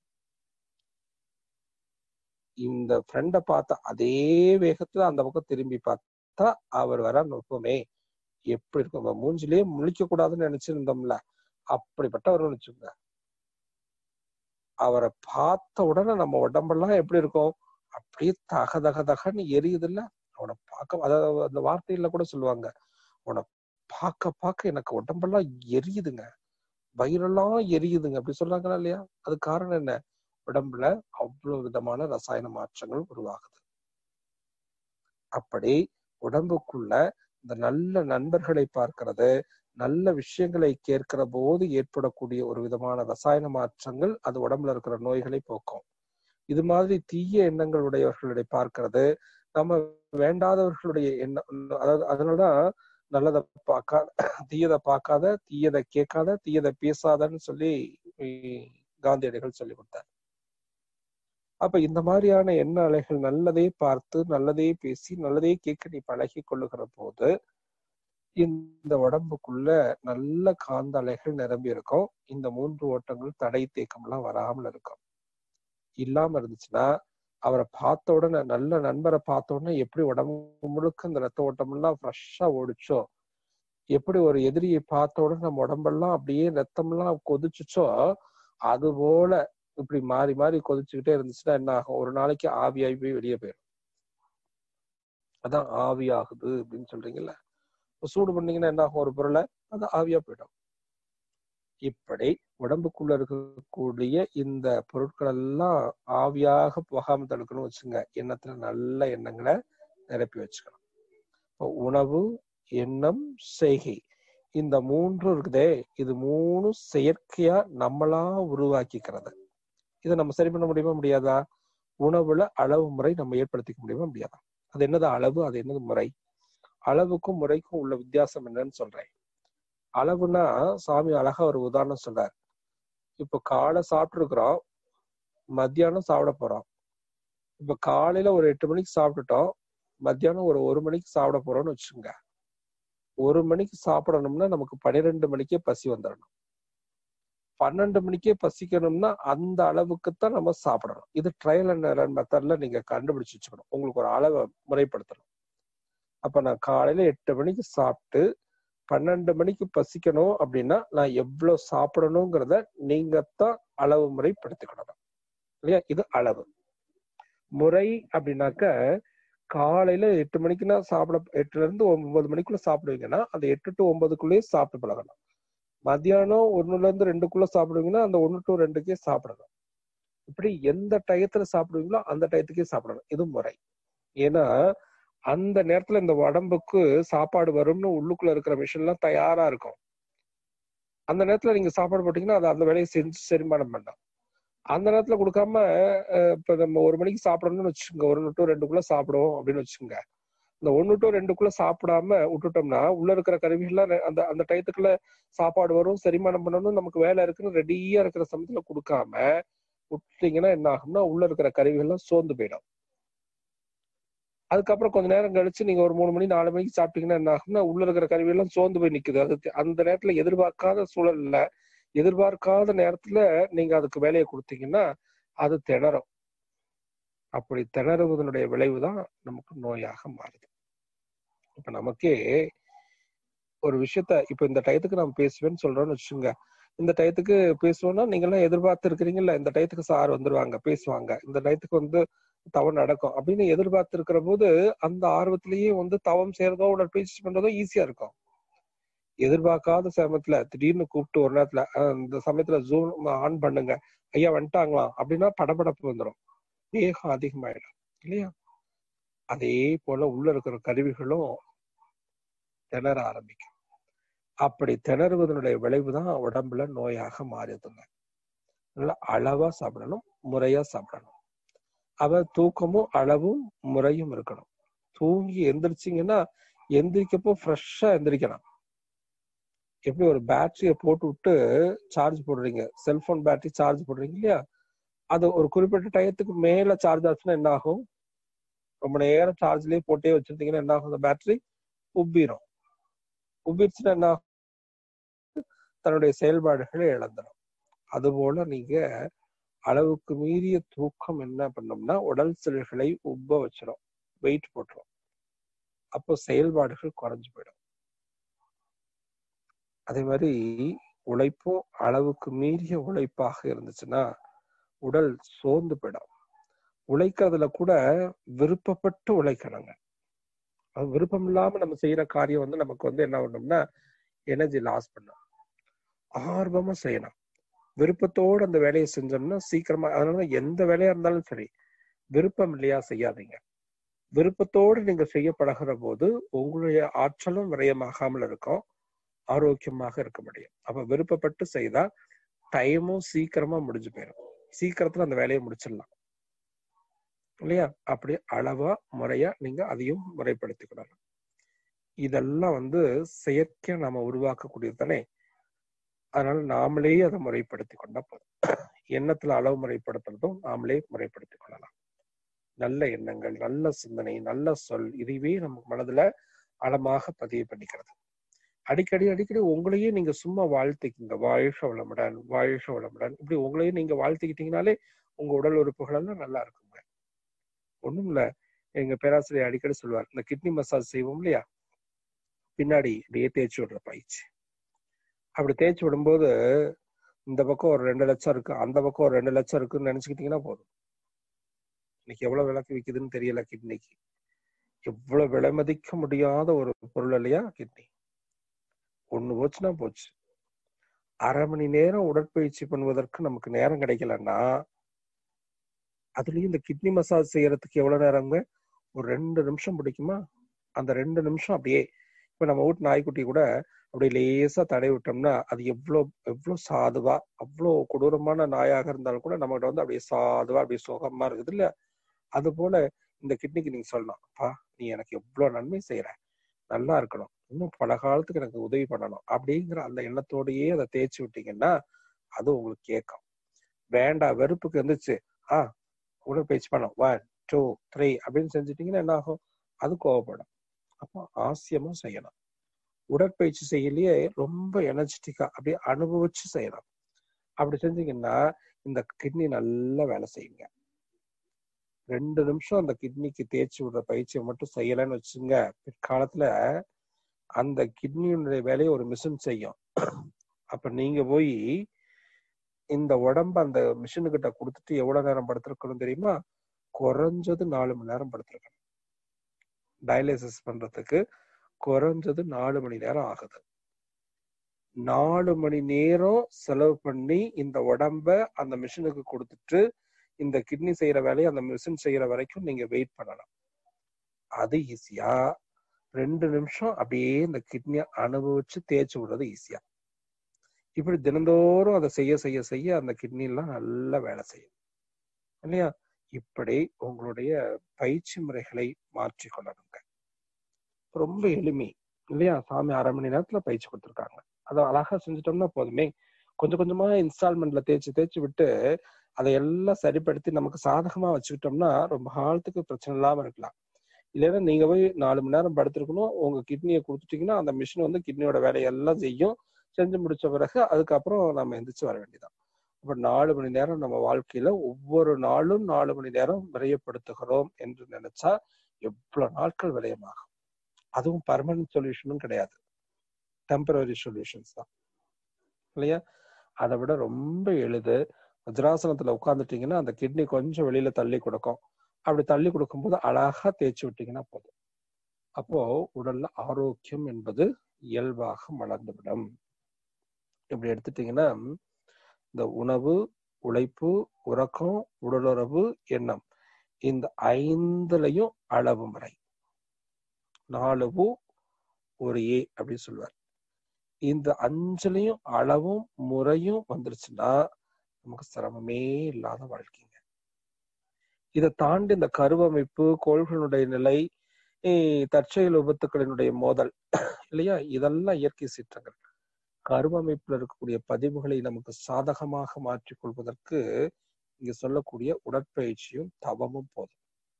இந்த ஃப்ரெண்டை பார்த்த அதே வேகத்துல அந்த பக்கம் திரும்பி பார்த்தா அவர் வரான்னு வைப்போமே எப்படி இருக்கும் நம்ம மூஞ்சிலேயே முழிக்க கூடாதுன்னு நினைச்சிருந்தோம்ல அப்படிப்பட்டவர் வச்சுங்க அவரை பார்த்த உடனே நம்ம உடம்பெல்லாம் எப்படி இருக்கும் அப்படியே தக தக தகன்னு எரியுது இல்ல அவனை பார்க்க அதாவது அந்த வார்த்தையில கூட சொல்லுவாங்க அவனை பார்க்க பார்க்க எனக்கு உடம்பெல்லாம் எரியுதுங்க வயிறெல்லாம் எரியுதுங்க அப்படி சொல்றாங்களா இல்லையா அது காரணம் என்ன உடம்புல அவ்வளவு விதமான ரசாயன மாற்றங்கள் உருவாகுது அப்படி உடம்புக்குள்ள இந்த நல்ல நண்பர்களை பார்க்கிறது நல்ல விஷயங்களை கேட்கிற போது ஏற்படக்கூடிய ஒரு விதமான ரசாயன மாற்றங்கள் அது உடம்புல இருக்கிற நோய்களை போக்கும் இது மாதிரி தீய எண்ணங்கள் உடையவர்களுடைய பார்க்கிறது நம்ம வேண்டாதவர்களுடைய எண்ணம் அதாவது அதனாலதான் நல்லதை பார்க்காத தீயதை பார்க்காத தீயதை கேட்காத தீயதை பேசாதன்னு சொல்லி காந்தியடிகள் சொல்லி கொடுத்தார் அப்ப இந்த மாதிரியான எண்ண அலைகள் நல்லதே பார்த்து நல்லதே பேசி நல்லதே கேட்க நீ பழகி கொள்ளுகிற போது இந்த உடம்புக்குள்ள நல்ல காந்த அலைகள் நிரம்பி இருக்கும் இந்த மூன்று ஓட்டங்கள் தடை தேக்கம் எல்லாம் வராமல் இருக்கும் இல்லாம இருந்துச்சுன்னா அவரை பார்த்த உடனே நல்ல நண்பரை பார்த்த உடனே எப்படி உடம்பு முழுக்க அந்த ரத்த ஓட்டம் எல்லாம் ஃப்ரெஷ்ஷா ஓடிச்சோ எப்படி ஒரு எதிரியை பார்த்த உடனே நம்ம உடம்பெல்லாம் அப்படியே ரத்தம்லாம் கொதிச்சுச்சோ அது போல இப்படி மாறி மாறி கொதிச்சுக்கிட்டே இருந்துச்சுன்னா என்ன ஆகும் ஒரு நாளைக்கு ஆவியாகி போய் வெளியே போயிடும் அதான் ஆவி ஆகுது அப்படின்னு சொல்றீங்கல்ல சூடு பண்ணீங்கன்னா என்ன ஆகும் ஒரு பொருளை அது ஆவியா போயிடும் இப்படி உடம்புக்குள்ள இருக்கக்கூடிய இந்த பொருட்கள் எல்லாம் ஆவியாக போகாம தடுக்கணும் வச்சுங்க எண்ணத்துல நல்ல எண்ணங்களை நிரப்பி வச்சுக்கணும் இப்போ உணவு எண்ணம் செய்கை இந்த மூன்றும் இருக்குதே இது மூணும் செயற்கையா நம்மளா உருவாக்கிக்கிறது இதை நம்ம சரி பண்ண முடியுமா முடியாதா உணவுல அளவு முறை நம்ம ஏற்படுத்திக்க முடியுமா முடியாதா அது என்னது அளவு அது என்னது முறை அளவுக்கும் முறைக்கும் உள்ள வித்தியாசம் என்னன்னு சொல்றேன் அளவுனா சாமி அழகா ஒரு உதாரணம் சொல்றார் இப்ப காலை சாப்பிட்டு இருக்கிறோம் மத்தியானம் சாப்பிட போறோம் இப்ப காலையில ஒரு எட்டு மணிக்கு சாப்பிட்டுட்டோம் மத்தியானம் ஒரு ஒரு மணிக்கு சாப்பிட போறோம்னு வச்சுங்க ஒரு மணிக்கு சாப்பிடணும்னா நமக்கு பன்னிரெண்டு மணிக்கே பசி வந்துடணும் பன்னெண்டு மணிக்கே பசிக்கணும்னா அந்த அளவுக்கு தான் நம்ம சாப்பிடணும் இது ட்ரையல் அண்ட் எரர் மெத்தட்ல நீங்க கண்டுபிடிச்சு வச்சுக்கணும் உங்களுக்கு ஒரு அளவை முறைப்படுத்தணும் அப்ப நான் காலையில எட்டு மணிக்கு சாப்பிட்டு பன்னெண்டு மணிக்கு பசிக்கணும் அப்படின்னா நான் எவ்வளவு சாப்பிடணுங்கிறத நீங்க தான் அளவு முறைப்படுத்திக்கணும் இல்லையா இது அளவு முறை அப்படின்னாக்க காலையில எட்டு மணிக்குன்னா சாப்பிட எட்டுல இருந்து ஒன்பது மணிக்குள்ள சாப்பிடுவீங்கன்னா அந்த எட்டு டு ஒன்பதுக்குள்ளேயே சாப்பிட்டு பழகணும் மத்தியானம் ஒண்ணுல இருந்து ரெண்டுக்குள்ள சாப்பிடுவீங்கன்னா அந்த ஒண்ணு டு ரெண்டுக்கே சாப்பிடணும் இப்படி எந்த டயத்துல சாப்பிடுவீங்களோ அந்த டயத்துக்கே சாப்பிடணும் இது முறை ஏன்னா அந்த நேரத்துல இந்த உடம்புக்கு சாப்பாடு வரும்னு உள்ளுக்குள்ள இருக்கிற மிஷின் எல்லாம் தயாரா இருக்கும் அந்த நேரத்துல நீங்க சாப்பாடு போட்டீங்கன்னா அது அந்த வேலையை செஞ்சு செரிமானம் பண்ணலாம் அந்த நேரத்துல கொடுக்காம இப்ப நம்ம ஒரு மணிக்கு சாப்பிடணும்னு வச்சுக்கோங்க ஒரு டு ரெண்டுக்குள்ள சாப்பிடுவோம் அப்படின்னு வச்சுக்கோங்க இந்த ஒன்னு டு ரெண்டுக்குள்ள சாப்பிடாம விட்டுட்டோம்னா உள்ள இருக்கிற கருவிகள்லாம் அந்த அந்த டயத்துக்குள்ள சாப்பாடு வரும் செரிமானம் பண்ணணும் நமக்கு வேலை இருக்குன்னு ரெடியா இருக்கிற சமயத்துல கொடுக்காம விட்டீங்கன்னா என்ன ஆகும்னா உள்ள இருக்கிற கருவிகள்லாம் சோர்ந்து போயிடும் அதுக்கப்புறம் கொஞ்ச நேரம் கழிச்சு நீங்க ஒரு மூணு மணி நாலு மணிக்கு சாப்பிட்டீங்கன்னா என்ன ஆகும்னா உள்ள இருக்கிற கருவி எல்லாம் சோர்ந்து போய் நிக்குது அது அந்த நேரத்துல எதிர்பார்க்காத சூழல்ல எதிர்பார்க்காத நேரத்துல நீங்க அதுக்கு வேலையை கொடுத்தீங்கன்னா அது திணறும் அப்படி திணறுவதனுடைய விளைவுதான் நமக்கு நோயாக மாறுது இப்ப நமக்கே ஒரு விஷயத்த இப்ப இந்த டயத்துக்கு நான் பேசுவேன்னு சொல்றோம்னு வச்சுங்க இந்த டயத்துக்கு பேசுவோம்னா நீங்க எல்லாம் எதிர்பார்த்து இருக்கிறீங்கல்ல இந்த டயத்துக்கு சார் வந்துருவாங்க பேசுவாங்க இந்த டயத்துக்கு வந்து தவம் நடக்கும் அப்படின்னு எதிர்பார்த்து இருக்கிற போது அந்த ஆர்வத்திலேயே வந்து தவம் செய்யறதோ உடற்பயிற்சி பண்றதோ ஈஸியா இருக்கும் எதிர்பார்க்காத சமயத்துல திடீர்னு கூப்பிட்டு ஒரு நேரத்துல இந்த சமயத்துல ஜூம் ஆன் பண்ணுங்க ஐயா வந்துட்டாங்களாம் அப்படின்னா படபடப்பு வந்துடும் வேகம் அதிகமாயிடும் இல்லையா அதே போல உள்ள இருக்கிற கருவிகளும் திணற ஆரம்பிக்கும் அப்படி திணறுவதனுடைய விளைவுதான் உடம்புல நோயாக மாறுதுங்க நல்லா அளவா சாப்பிடணும் முறையா சாப்பிடணும் அவ தூக்கமும் அளவும் முறையும் இருக்கணும் தூங்கி எந்திரிச்சிங்கன்னா எந்திரிக்கப்போ ஃப்ரெஷ்ஷா எந்திரிக்கணும் எப்படி ஒரு பேட்டரிய போட்டு விட்டு சார்ஜ் போடுறீங்க செல்போன் பேட்டரி சார்ஜ் போடுறீங்க இல்லையா அது ஒரு குறிப்பிட்ட டயத்துக்கு மேல சார்ஜ் ஆச்சுன்னா என்ன ஆகும் ரொம்ப நேரம் சார்ஜ்லயே போட்டே வச்சிருந்தீங்கன்னா என்ன ஆகும் அந்த பேட்டரி உப்பிரும் உப்பிருச்சுன்னா என்ன ஆகும் தன்னுடைய செயல்பாடுகளை இழந்துடும் அதுபோல நீங்க அளவுக்கு மீறிய தூக்கம் என்ன பண்ணோம்னா உடல் செல்களை உப்ப வச்சிடும் வெயிட் போட்டுரும் அப்போ செயல்பாடுகள் குறைஞ்சு போயிடும் அதே மாதிரி உழைப்பும் அளவுக்கு மீறிய உழைப்பாக இருந்துச்சுன்னா உடல் சோர்ந்து போயிடும் உழைக்கிறதுல கூட விருப்பப்பட்டு உழைக்கணுங்க அது விருப்பம் இல்லாம நம்ம செய்யற காரியம் வந்து நமக்கு வந்து என்ன பண்ணோம்னா எனர்ஜி லாஸ் பண்ணும் ஆர்வமா செய்யணும் விருப்பத்தோடு அந்த வேலையை செஞ்சோம்னா சீக்கிரமா அதனால எந்த வேலையா இருந்தாலும் சரி விருப்பம் இல்லையா செய்யாதீங்க விருப்பத்தோடு நீங்க செய்ய பழகிற போது உங்களுடைய ஆற்றலும் விரயமாகாமல் இருக்கும் ஆரோக்கியமாக இருக்க முடியும் அப்ப விருப்பப்பட்டு செய்தா டைமும் சீக்கிரமா முடிஞ்சு போயிடும் சீக்கிரத்துல அந்த வேலையை முடிச்சிடலாம் இல்லையா அப்படி அளவா முறையா நீங்க அதையும் முறைப்படுத்திக் இதெல்லாம் வந்து செயற்கையா நாம உருவாக்கக்கூடியது தானே அதனால நாமளே அதை முறைப்படுத்தி கொண்டா போதும் எண்ணத்துல அளவு முறைப்படுத்துறதும் நாமளே முறைப்படுத்தி கொள்ளலாம் நல்ல எண்ணங்கள் நல்ல சிந்தனை நல்ல சொல் இதுவே நம்ம மனதுல அளமாக பதிவு பண்ணிக்கிறது அடிக்கடி அடிக்கடி உங்களையே நீங்க சும்மா வாழ்த்திக்குங்க வாழ்க வளமுடன் வாழ்க வளமுடன் இப்படி உங்களையே நீங்க வாழ்த்திக்கிட்டீங்கனாலே உங்க உடல் உறுப்புகள் எல்லாம் நல்லா இருக்குங்க ஒண்ணும் இல்ல எங்க பேராசிரியர் அடிக்கடி சொல்லுவார் இந்த கிட்னி மசாஜ் செய்வோம் இல்லையா பின்னாடி இப்படியே தேய்ச்சி விடுற பயிற்சி அப்படி தேய்ச்சி விடும்போது இந்த பக்கம் ஒரு ரெண்டு லட்சம் இருக்கு அந்த பக்கம் ஒரு ரெண்டு லட்சம் இருக்குன்னு நினைச்சுக்கிட்டீங்கன்னா போதும் இன்னைக்கு எவ்வளவு விலைக்கு விக்குதுன்னு தெரியல கிட்னிக்கு எவ்வளவு விலை மதிக்க முடியாத ஒரு பொருள் இல்லையா கிட்னி ஒண்ணு போச்சுன்னா போச்சு அரை மணி நேரம் உடற்பயிற்சி பண்ணுவதற்கு நமக்கு நேரம் கிடைக்கலன்னா அதுலயும் இந்த கிட்னி மசாஜ் செய்யறதுக்கு எவ்வளவு நேரங்க ஒரு ரெண்டு நிமிஷம் பிடிக்குமா அந்த ரெண்டு நிமிஷம் அப்படியே இப்ப நம்ம வீட்டு நாய்க்குட்டி கூட அப்படியே லேசா தடை விட்டோம்னா அது எவ்வளவு எவ்வளவு சாதுவா அவ்வளவு கொடூரமான நாயாக இருந்தாலும் கூட நம்மகிட்ட வந்து அப்படியே சாதுவா அப்படியே சுகமா இருக்குது இல்ல அது போல இந்த கிட்னிக்கு நீங்க சொல்லலாம் அப்பா நீ எனக்கு எவ்வளவு நன்மை செய்யற நல்லா இருக்கணும் இன்னும் பல காலத்துக்கு எனக்கு உதவி பண்ணணும் அப்படிங்கிற அந்த எண்ணத்தோடயே அதை தேய்ச்சி விட்டீங்கன்னா அது உங்களுக்கு கேட்கும் வேண்டாம் வெறுப்புக்கு இருந்துச்சு ஆஹ் உடற்பயிற்சி பண்ணோம் ஒன் டூ த்ரீ அப்படின்னு செஞ்சுட்டீங்கன்னா என்ன ஆகும் அது கோவப்படும் அப்போ ஆசியமா செய்யணும் உடற்பயிற்சி செய்யலையே ரொம்ப எனர்ஜெட்டிக்கா அப்படியே அனுபவிச்சு செய்யலாம் அப்படி செஞ்சீங்கன்னா இந்த கிட்னி நல்லா வேலை செய்யுங்க ரெண்டு நிமிஷம் அந்த கிட்னிக்கு தேய்ச்சி விடுற பயிற்சியை மட்டும் செய்யலைன்னு வச்சுங்க பிற்காலத்துல அந்த கிட்னியுடைய வேலையை ஒரு மிஷின் செய்யும் அப்ப நீங்க போய் இந்த உடம்ப அந்த மிஷினு கிட்ட கொடுத்துட்டு எவ்வளவு நேரம் படுத்திருக்கணும் தெரியுமா குறைஞ்சது நாலு மணி நேரம் படுத்திருக்கணும் டயலிசிஸ் பண்றதுக்கு குறைஞ்சது நாலு மணி நேரம் ஆகுது நாலு மணி நேரம் செலவு பண்ணி இந்த உடம்ப அந்த மிஷினுக்கு கொடுத்துட்டு இந்த கிட்னி செய்யற வேலையை அந்த மிஷின் செய்யற வரைக்கும் நீங்க வெயிட் பண்ணலாம் அது ஈஸியா ரெண்டு நிமிஷம் அப்படியே இந்த கிட்னியை அனுபவிச்சு தேய்ச்சி விடுறது ஈஸியா இப்படி தினந்தோறும் அதை செய்ய செய்ய செய்ய அந்த கிட்னி எல்லாம் நல்லா வேலை செய்யும் இல்லையா இப்படி உங்களுடைய பயிற்சி முறைகளை மாற்றி கொள்ளணுங்க ரொம்ப எளிமை இல்லையா சாமி அரை மணி நேரத்துல பயிற்சி கொடுத்துருக்காங்க அதை அழகா செஞ்சுட்டோம்னா போதுமே கொஞ்சம் கொஞ்சமா இன்ஸ்டால்மெண்ட்ல தேய்ச்சி தேய்ச்சி விட்டு அதை எல்லாம் சரிப்படுத்தி நமக்கு சாதகமா வச்சுக்கிட்டோம்னா ரொம்ப காலத்துக்கு பிரச்சனை இல்லாம இருக்கலாம் இல்லைன்னா நீங்க போய் நாலு மணி நேரம் படுத்திருக்கணும் உங்க கிட்னியை கொடுத்துட்டீங்கன்னா அந்த மிஷின் வந்து கிட்னியோட வேலையெல்லாம் செய்யும் செஞ்சு முடிச்ச பிறகு அதுக்கப்புறம் நம்ம எந்திரிச்சு வர வேண்டியதான் அப்ப நாலு மணி நேரம் நம்ம வாழ்க்கையில ஒவ்வொரு நாளும் நாலு மணி நேரம் விரயப்படுத்துகிறோம் என்று நினைச்சா எவ்வளவு நாட்கள் விரயமாகும் அதுவும் பர்மனன்ட் சொல்யூஷனும் கிடையாது டெம்பரரி சொல்யூஷன்ஸ் தான் இல்லையா அதை விட ரொம்ப எளிது வஜ்ராசனத்துல உட்காந்துட்டீங்கன்னா அந்த கிட்னி கொஞ்சம் வெளியில தள்ளி கொடுக்கும் அப்படி தள்ளி கொடுக்கும்போது அழகா தேய்ச்சி விட்டீங்கன்னா போதும் அப்போ உடல்ல ஆரோக்கியம் என்பது இயல்பாக மலர்ந்துவிடும் இப்படி எடுத்துட்டீங்கன்னா இந்த உணவு உழைப்பு உறக்கம் உடலுறவு எண்ணம் இந்த ஐந்துலையும் அளவு முறை நாலு பூ ஒரு ஏ அப்படின்னு சொல்லுவார் இந்த அஞ்சுலையும் அளவும் முறையும் வந்துருச்சுன்னா நமக்கு சிரமமே இல்லாத வாழ்க்கைங்க இதை தாண்டி இந்த கருவமைப்பு கோள்களுடைய நிலை தற்செயல் விபத்துக்களினுடைய மோதல் இல்லையா இதெல்லாம் இயற்கை சீற்றங்கள் கருவமைப்புல இருக்கக்கூடிய பதிவுகளை நமக்கு சாதகமாக மாற்றிக் கொள்வதற்கு இங்க சொல்லக்கூடிய உடற்பயிற்சியும் தவமும் போதும்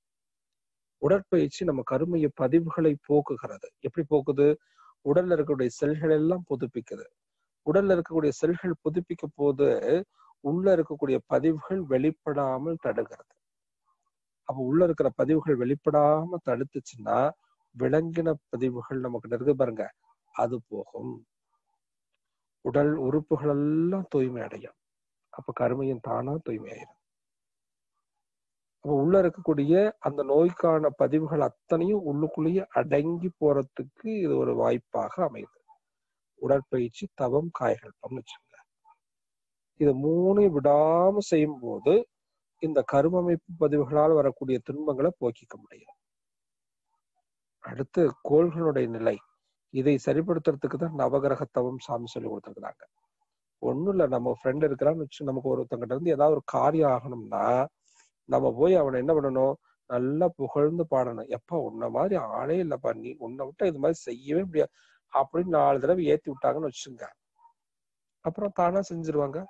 உடற்பயிற்சி நம்ம கருமைய பதிவுகளை போக்குகிறது எப்படி போக்குது உடல்ல இருக்கக்கூடிய செல்கள் எல்லாம் புதுப்பிக்குது உடல்ல இருக்கக்கூடிய செல்கள் புதுப்பிக்க போது உள்ள இருக்கக்கூடிய பதிவுகள் வெளிப்படாமல் தடுக்கிறது அப்ப உள்ள இருக்கிற பதிவுகள் வெளிப்படாம தடுத்துச்சுன்னா விளங்கின பதிவுகள் நமக்கு இருக்கு பாருங்க அது போகும் உடல் உறுப்புகள் எல்லாம் தூய்மை அடையும் அப்ப கருமையும் தானா தூய்மை ஆயிரும் அப்ப உள்ள இருக்கக்கூடிய அந்த நோய்க்கான பதிவுகள் அத்தனையும் உள்ளுக்குள்ளேயே அடங்கி போறதுக்கு இது ஒரு வாய்ப்பாக அமையுது உடற்பயிற்சி தவம் காய்கல்பம்னு வச்சுங்க இது மூணையும் விடாம செய்யும் போது இந்த கருமமைப்பு பதிவுகளால் வரக்கூடிய துன்பங்களை போக்கிக்க முடியும் அடுத்து கோள்களுடைய நிலை இதை சரிப்படுத்துறதுக்கு தான் நவகிரக தவம் சாமி சொல்லி கொடுத்துருக்குறாங்க ஒண்ணும் இல்ல நம்ம ஃப்ரெண்ட் இருக்கிறான்னு வச்சு நமக்கு ஒருத்தங்கிட்ட இருந்து ஏதாவது ஒரு காரியம் ஆகணும்னா நம்ம போய் அவனை என்ன பண்ணணும் நல்லா புகழ்ந்து பாடணும் எப்பா உன்ன மாதிரி ஆளே இல்லப்பா நீ உன்னை விட்டா இது மாதிரி செய்யவே முடியாது அப்படின்னு நாலு தடவை ஏத்தி விட்டாங்கன்னு வச்சுங்க அப்புறம் தானா செஞ்சிருவாங்க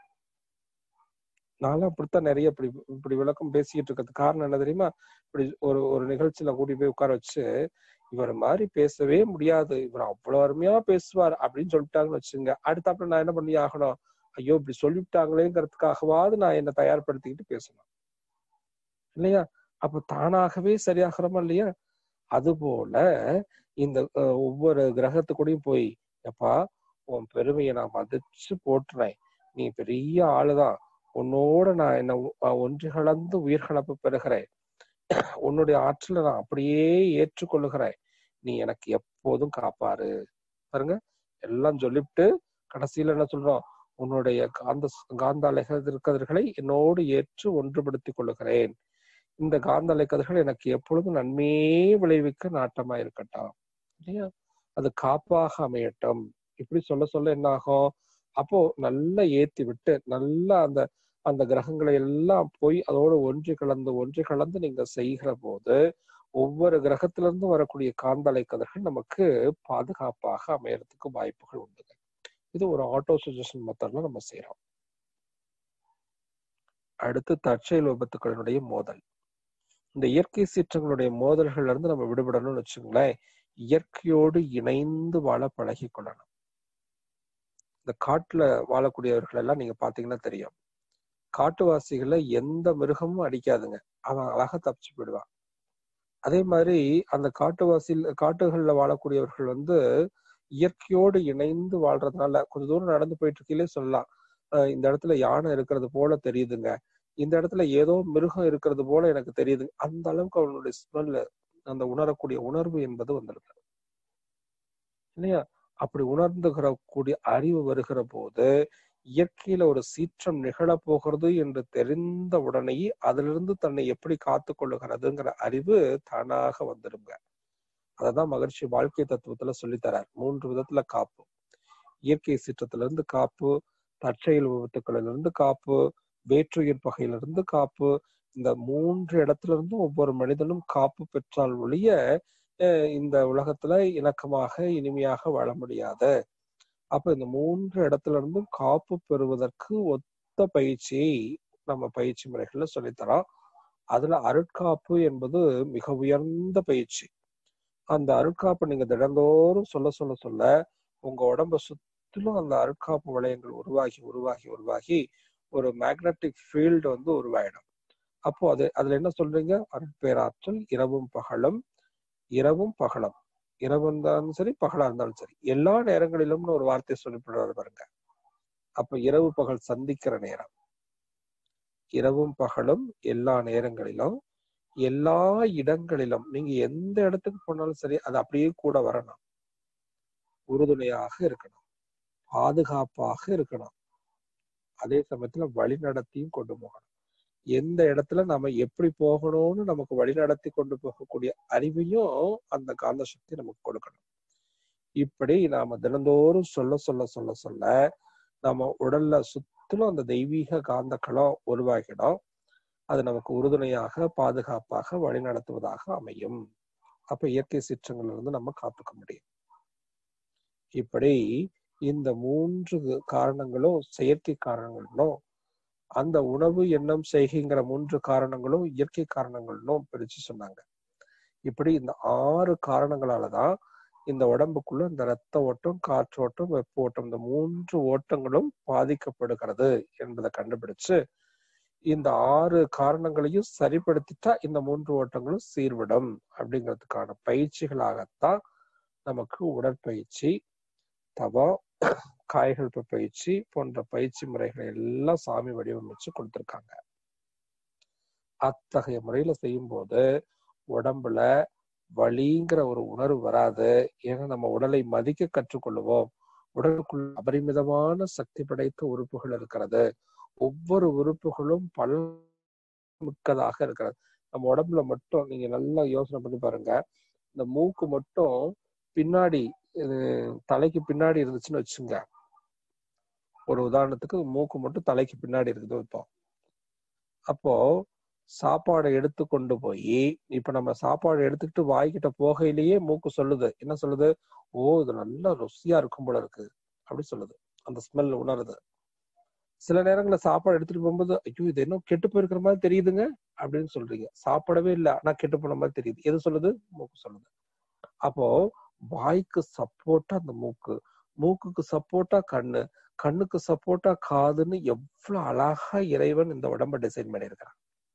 நானும் அப்படித்தான் நிறைய இப்படி இப்படி விளக்கம் பேசிக்கிட்டு இருக்கிறது காரணம் என்ன தெரியுமா இப்படி ஒரு ஒரு நிகழ்ச்சியில கூட்டி போய் உட்கார வச்சு இவர் மாதிரி பேசவே முடியாது இவர் அவ்வளவு அருமையா பேசுவார் அப்படின்னு சொல்லிட்டாங்கன்னு வச்சுங்க அடுத்தாப்புல நான் என்ன பண்ணி ஆகணும் ஐயோ இப்படி சொல்லிவிட்டாங்களேங்கிறதுக்காகவாவது நான் என்னை தயார்படுத்திக்கிட்டு பேசணும் இல்லையா அப்ப தானாகவே சரியாகிறோமா இல்லையா அது போல இந்த ஒவ்வொரு கிரகத்துக்கூடயும் போய் எப்பா உன் பெருமையை நான் மதிச்சு போட்டுறேன் நீ பெரிய ஆளுதான் உன்னோட நான் என்ன ஒன்று கலந்து உயிர் கலப்பு பெறுகிறேன் உன்னுடைய ஆற்றலை நான் அப்படியே ஏற்றுக்கொள்ளுகிறேன் நீ எனக்கு எப்போதும் காப்பாரு பாருங்க எல்லாம் சொல்லிவிட்டு கடைசியில என்ன சொல்றோம் உன்னுடைய காந்த காந்த அலைகதிர்கதிர்களை என்னோடு ஏற்று ஒன்றுபடுத்திக் கொள்ளுகிறேன் இந்த காந்த அலைக்கதிர்கள் எனக்கு எப்பொழுதும் நன்மையே விளைவிக்க நாட்டமா இருக்கட்டும் இல்லையா அது காப்பாக அமையட்டும் இப்படி சொல்ல சொல்ல என்ன ஆகும் அப்போ நல்லா ஏத்தி விட்டு நல்லா அந்த அந்த கிரகங்களை எல்லாம் போய் அதோடு ஒன்று கலந்து ஒன்று கலந்து நீங்க செய்கிற போது ஒவ்வொரு கிரகத்துல இருந்து வரக்கூடிய காந்தலை கதிர்கள் நமக்கு பாதுகாப்பாக அமையறதுக்கு வாய்ப்புகள் உண்டுங்க இது ஒரு ஆட்டோ சஜஷன் மெத்தட்ல நம்ம செய்யறோம் அடுத்து தற்செயல் விபத்துக்களினுடைய மோதல் இந்த இயற்கை சீற்றங்களுடைய மோதல்கள்ல இருந்து நம்ம விடுபடணும்னு வச்சுங்களேன் இயற்கையோடு இணைந்து வாழ பழகி கொள்ளணும் இந்த காட்டுல வாழக்கூடியவர்கள் எல்லாம் நீங்க பாத்தீங்கன்னா தெரியும் காட்டுவாசிகளை எந்த மிருகமும் அடிக்காதுங்க அவன் அழகா தப்பிச்சு போயிடுவான் அதே மாதிரி அந்த காட்டுவாசியில் காட்டுகள்ல வாழக்கூடியவர்கள் வந்து இயற்கையோடு இணைந்து வாழ்றதுனால கொஞ்ச தூரம் நடந்து போயிட்டு இருக்கீங்களே சொல்லலாம் இந்த இடத்துல யானை இருக்கிறது போல தெரியுதுங்க இந்த இடத்துல ஏதோ மிருகம் இருக்கிறது போல எனக்கு தெரியுது அந்த அளவுக்கு அவனுடைய ஸ்மெல்ல அந்த உணரக்கூடிய உணர்வு என்பது வந்திருக்கு இல்லையா அப்படி உணர்ந்துகிற கூடிய அறிவு வருகிற போது இயற்கையில ஒரு சீற்றம் நிகழ போகிறது என்று தெரிந்த உடனேயே அதிலிருந்து தன்னை எப்படி காத்து கொள்ளுகிறதுங்கிற அறிவு தானாக வந்துருங்க அததான் மகிழ்ச்சி வாழ்க்கை தத்துவத்துல சொல்லித்தரார் மூன்று விதத்துல காப்பு இயற்கை சீற்றத்துல இருந்து காப்பு தற்செயல் விபத்துக்களிலிருந்து காப்பு வேற்றுயிர் பகையிலிருந்து காப்பு இந்த மூன்று இடத்துல இருந்தும் ஒவ்வொரு மனிதனும் காப்பு பெற்றால் ஒழிய இந்த உலகத்துல இணக்கமாக இனிமையாக வாழ முடியாது அப்ப இந்த மூன்று இடத்துல இருந்தும் காப்பு பெறுவதற்கு ஒத்த பயிற்சியை நம்ம பயிற்சி முறைகள்ல சொல்லித்தரோம் அதுல அருட்காப்பு என்பது மிக உயர்ந்த பயிற்சி அந்த அருட்காப்பு நீங்க தினந்தோறும் சொல்ல சொல்ல சொல்ல உங்க உடம்ப சுத்திலும் அந்த அருட்காப்பு வளையங்கள் உருவாகி உருவாகி உருவாகி ஒரு மேக்னெட்டிக் ஃபீல்டு வந்து உருவாயிடும் அப்போ அது அதுல என்ன சொல்றீங்க அருட்பேராற்றல் இரவும் பகலும் இரவும் பகலும் இரவு இருந்தாலும் சரி பகலா இருந்தாலும் சரி எல்லா நேரங்களிலும்னு ஒரு வார்த்தை சொல்லிவிடுவார் பாருங்க அப்ப இரவு பகல் சந்திக்கிற நேரம் இரவும் பகலும் எல்லா நேரங்களிலும் எல்லா இடங்களிலும் நீங்க எந்த இடத்துக்கு போனாலும் சரி அது அப்படியே கூட வரணும் உறுதுணையாக இருக்கணும் பாதுகாப்பாக இருக்கணும் அதே சமயத்துல வழி நடத்தியும் கொண்டு போகணும் எந்த இடத்துல நம்ம எப்படி போகணும்னு நமக்கு வழி நடத்தி கொண்டு போகக்கூடிய அறிவையும் அந்த காந்த சக்தி நமக்கு கொடுக்கணும் இப்படி நாம தினந்தோறும் சொல்ல சொல்ல சொல்ல சொல்ல நம்ம உடல்ல சுத்திலும் அந்த தெய்வீக காந்த களம் உருவாகிடும் அது நமக்கு உறுதுணையாக பாதுகாப்பாக வழி நடத்துவதாக அமையும் அப்ப இயற்கை சீற்றங்கள்ல இருந்து நம்ம காத்துக்க முடியும் இப்படி இந்த மூன்று காரணங்களும் செயற்கை காரணங்களும் அந்த உணவு எண்ணம் செய்கிங்கிற மூன்று காரணங்களும் இயற்கை காரணங்களும் பிரிச்சு சொன்னாங்க இப்படி இந்த ஆறு காரணங்களாலதான் இந்த உடம்புக்குள்ள இந்த ரத்த ஓட்டம் காற்று ஓட்டம் வெப்ப ஓட்டம் இந்த மூன்று ஓட்டங்களும் பாதிக்கப்படுகிறது என்பதை கண்டுபிடிச்சு இந்த ஆறு காரணங்களையும் சரிப்படுத்திட்டா இந்த மூன்று ஓட்டங்களும் சீர்விடும் அப்படிங்கிறதுக்கான பயிற்சிகளாகத்தான் நமக்கு உடற்பயிற்சி தவம் காய்கள் பயிற்சி போன்ற பயிற்சி முறைகளை எல்லாம் சாமி வடிவமைச்சு கொடுத்திருக்காங்க அத்தகைய முறையில செய்யும் போது உடம்புல வலிங்கிற ஒரு உணர்வு வராது ஏன்னா நம்ம உடலை மதிக்க கற்றுக்கொள்ளுவோம் உடலுக்குள் அபரிமிதமான சக்தி படைத்த உறுப்புகள் இருக்கிறது ஒவ்வொரு உறுப்புகளும் பல மிக்கதாக இருக்கிறது நம்ம உடம்புல மட்டும் நீங்க நல்லா யோசனை பண்ணி பாருங்க இந்த மூக்கு மட்டும் பின்னாடி தலைக்கு பின்னாடி இருந்துச்சுன்னு வச்சுங்க ஒரு உதாரணத்துக்கு மூக்கு மட்டும் தலைக்கு பின்னாடி இருக்குது வைப்போம் அப்போ சாப்பாடை எடுத்து கொண்டு போய் இப்ப நம்ம சாப்பாடு எடுத்துக்கிட்டு வாய்கிட்ட போகையிலேயே மூக்கு சொல்லுது என்ன சொல்லுது ஓ இது நல்லா ருசியா இருக்கும் போல இருக்கு அப்படி சொல்லுது அந்த ஸ்மெல் உணருது சில நேரங்களில் சாப்பாடு எடுத்துட்டு போகும்போது ஐயோ இது என்ன கெட்டு போயிருக்கிற மாதிரி தெரியுதுங்க அப்படின்னு சொல்றீங்க சாப்பிடவே இல்லை ஆனா கெட்டு போன மாதிரி தெரியுது எது சொல்லுது மூக்கு சொல்லுது அப்போ வாய்க்கு சப்போர்ட்டா அந்த மூக்கு மூக்குக்கு சப்போர்ட்டா கண்ணு கண்ணுக்கு சப்போர்ட்டா காதுன்னு எவ்வளவு அழகா இறைவன் இந்த உடம்ப டிசைன் பண்ணியிருக்கிறான்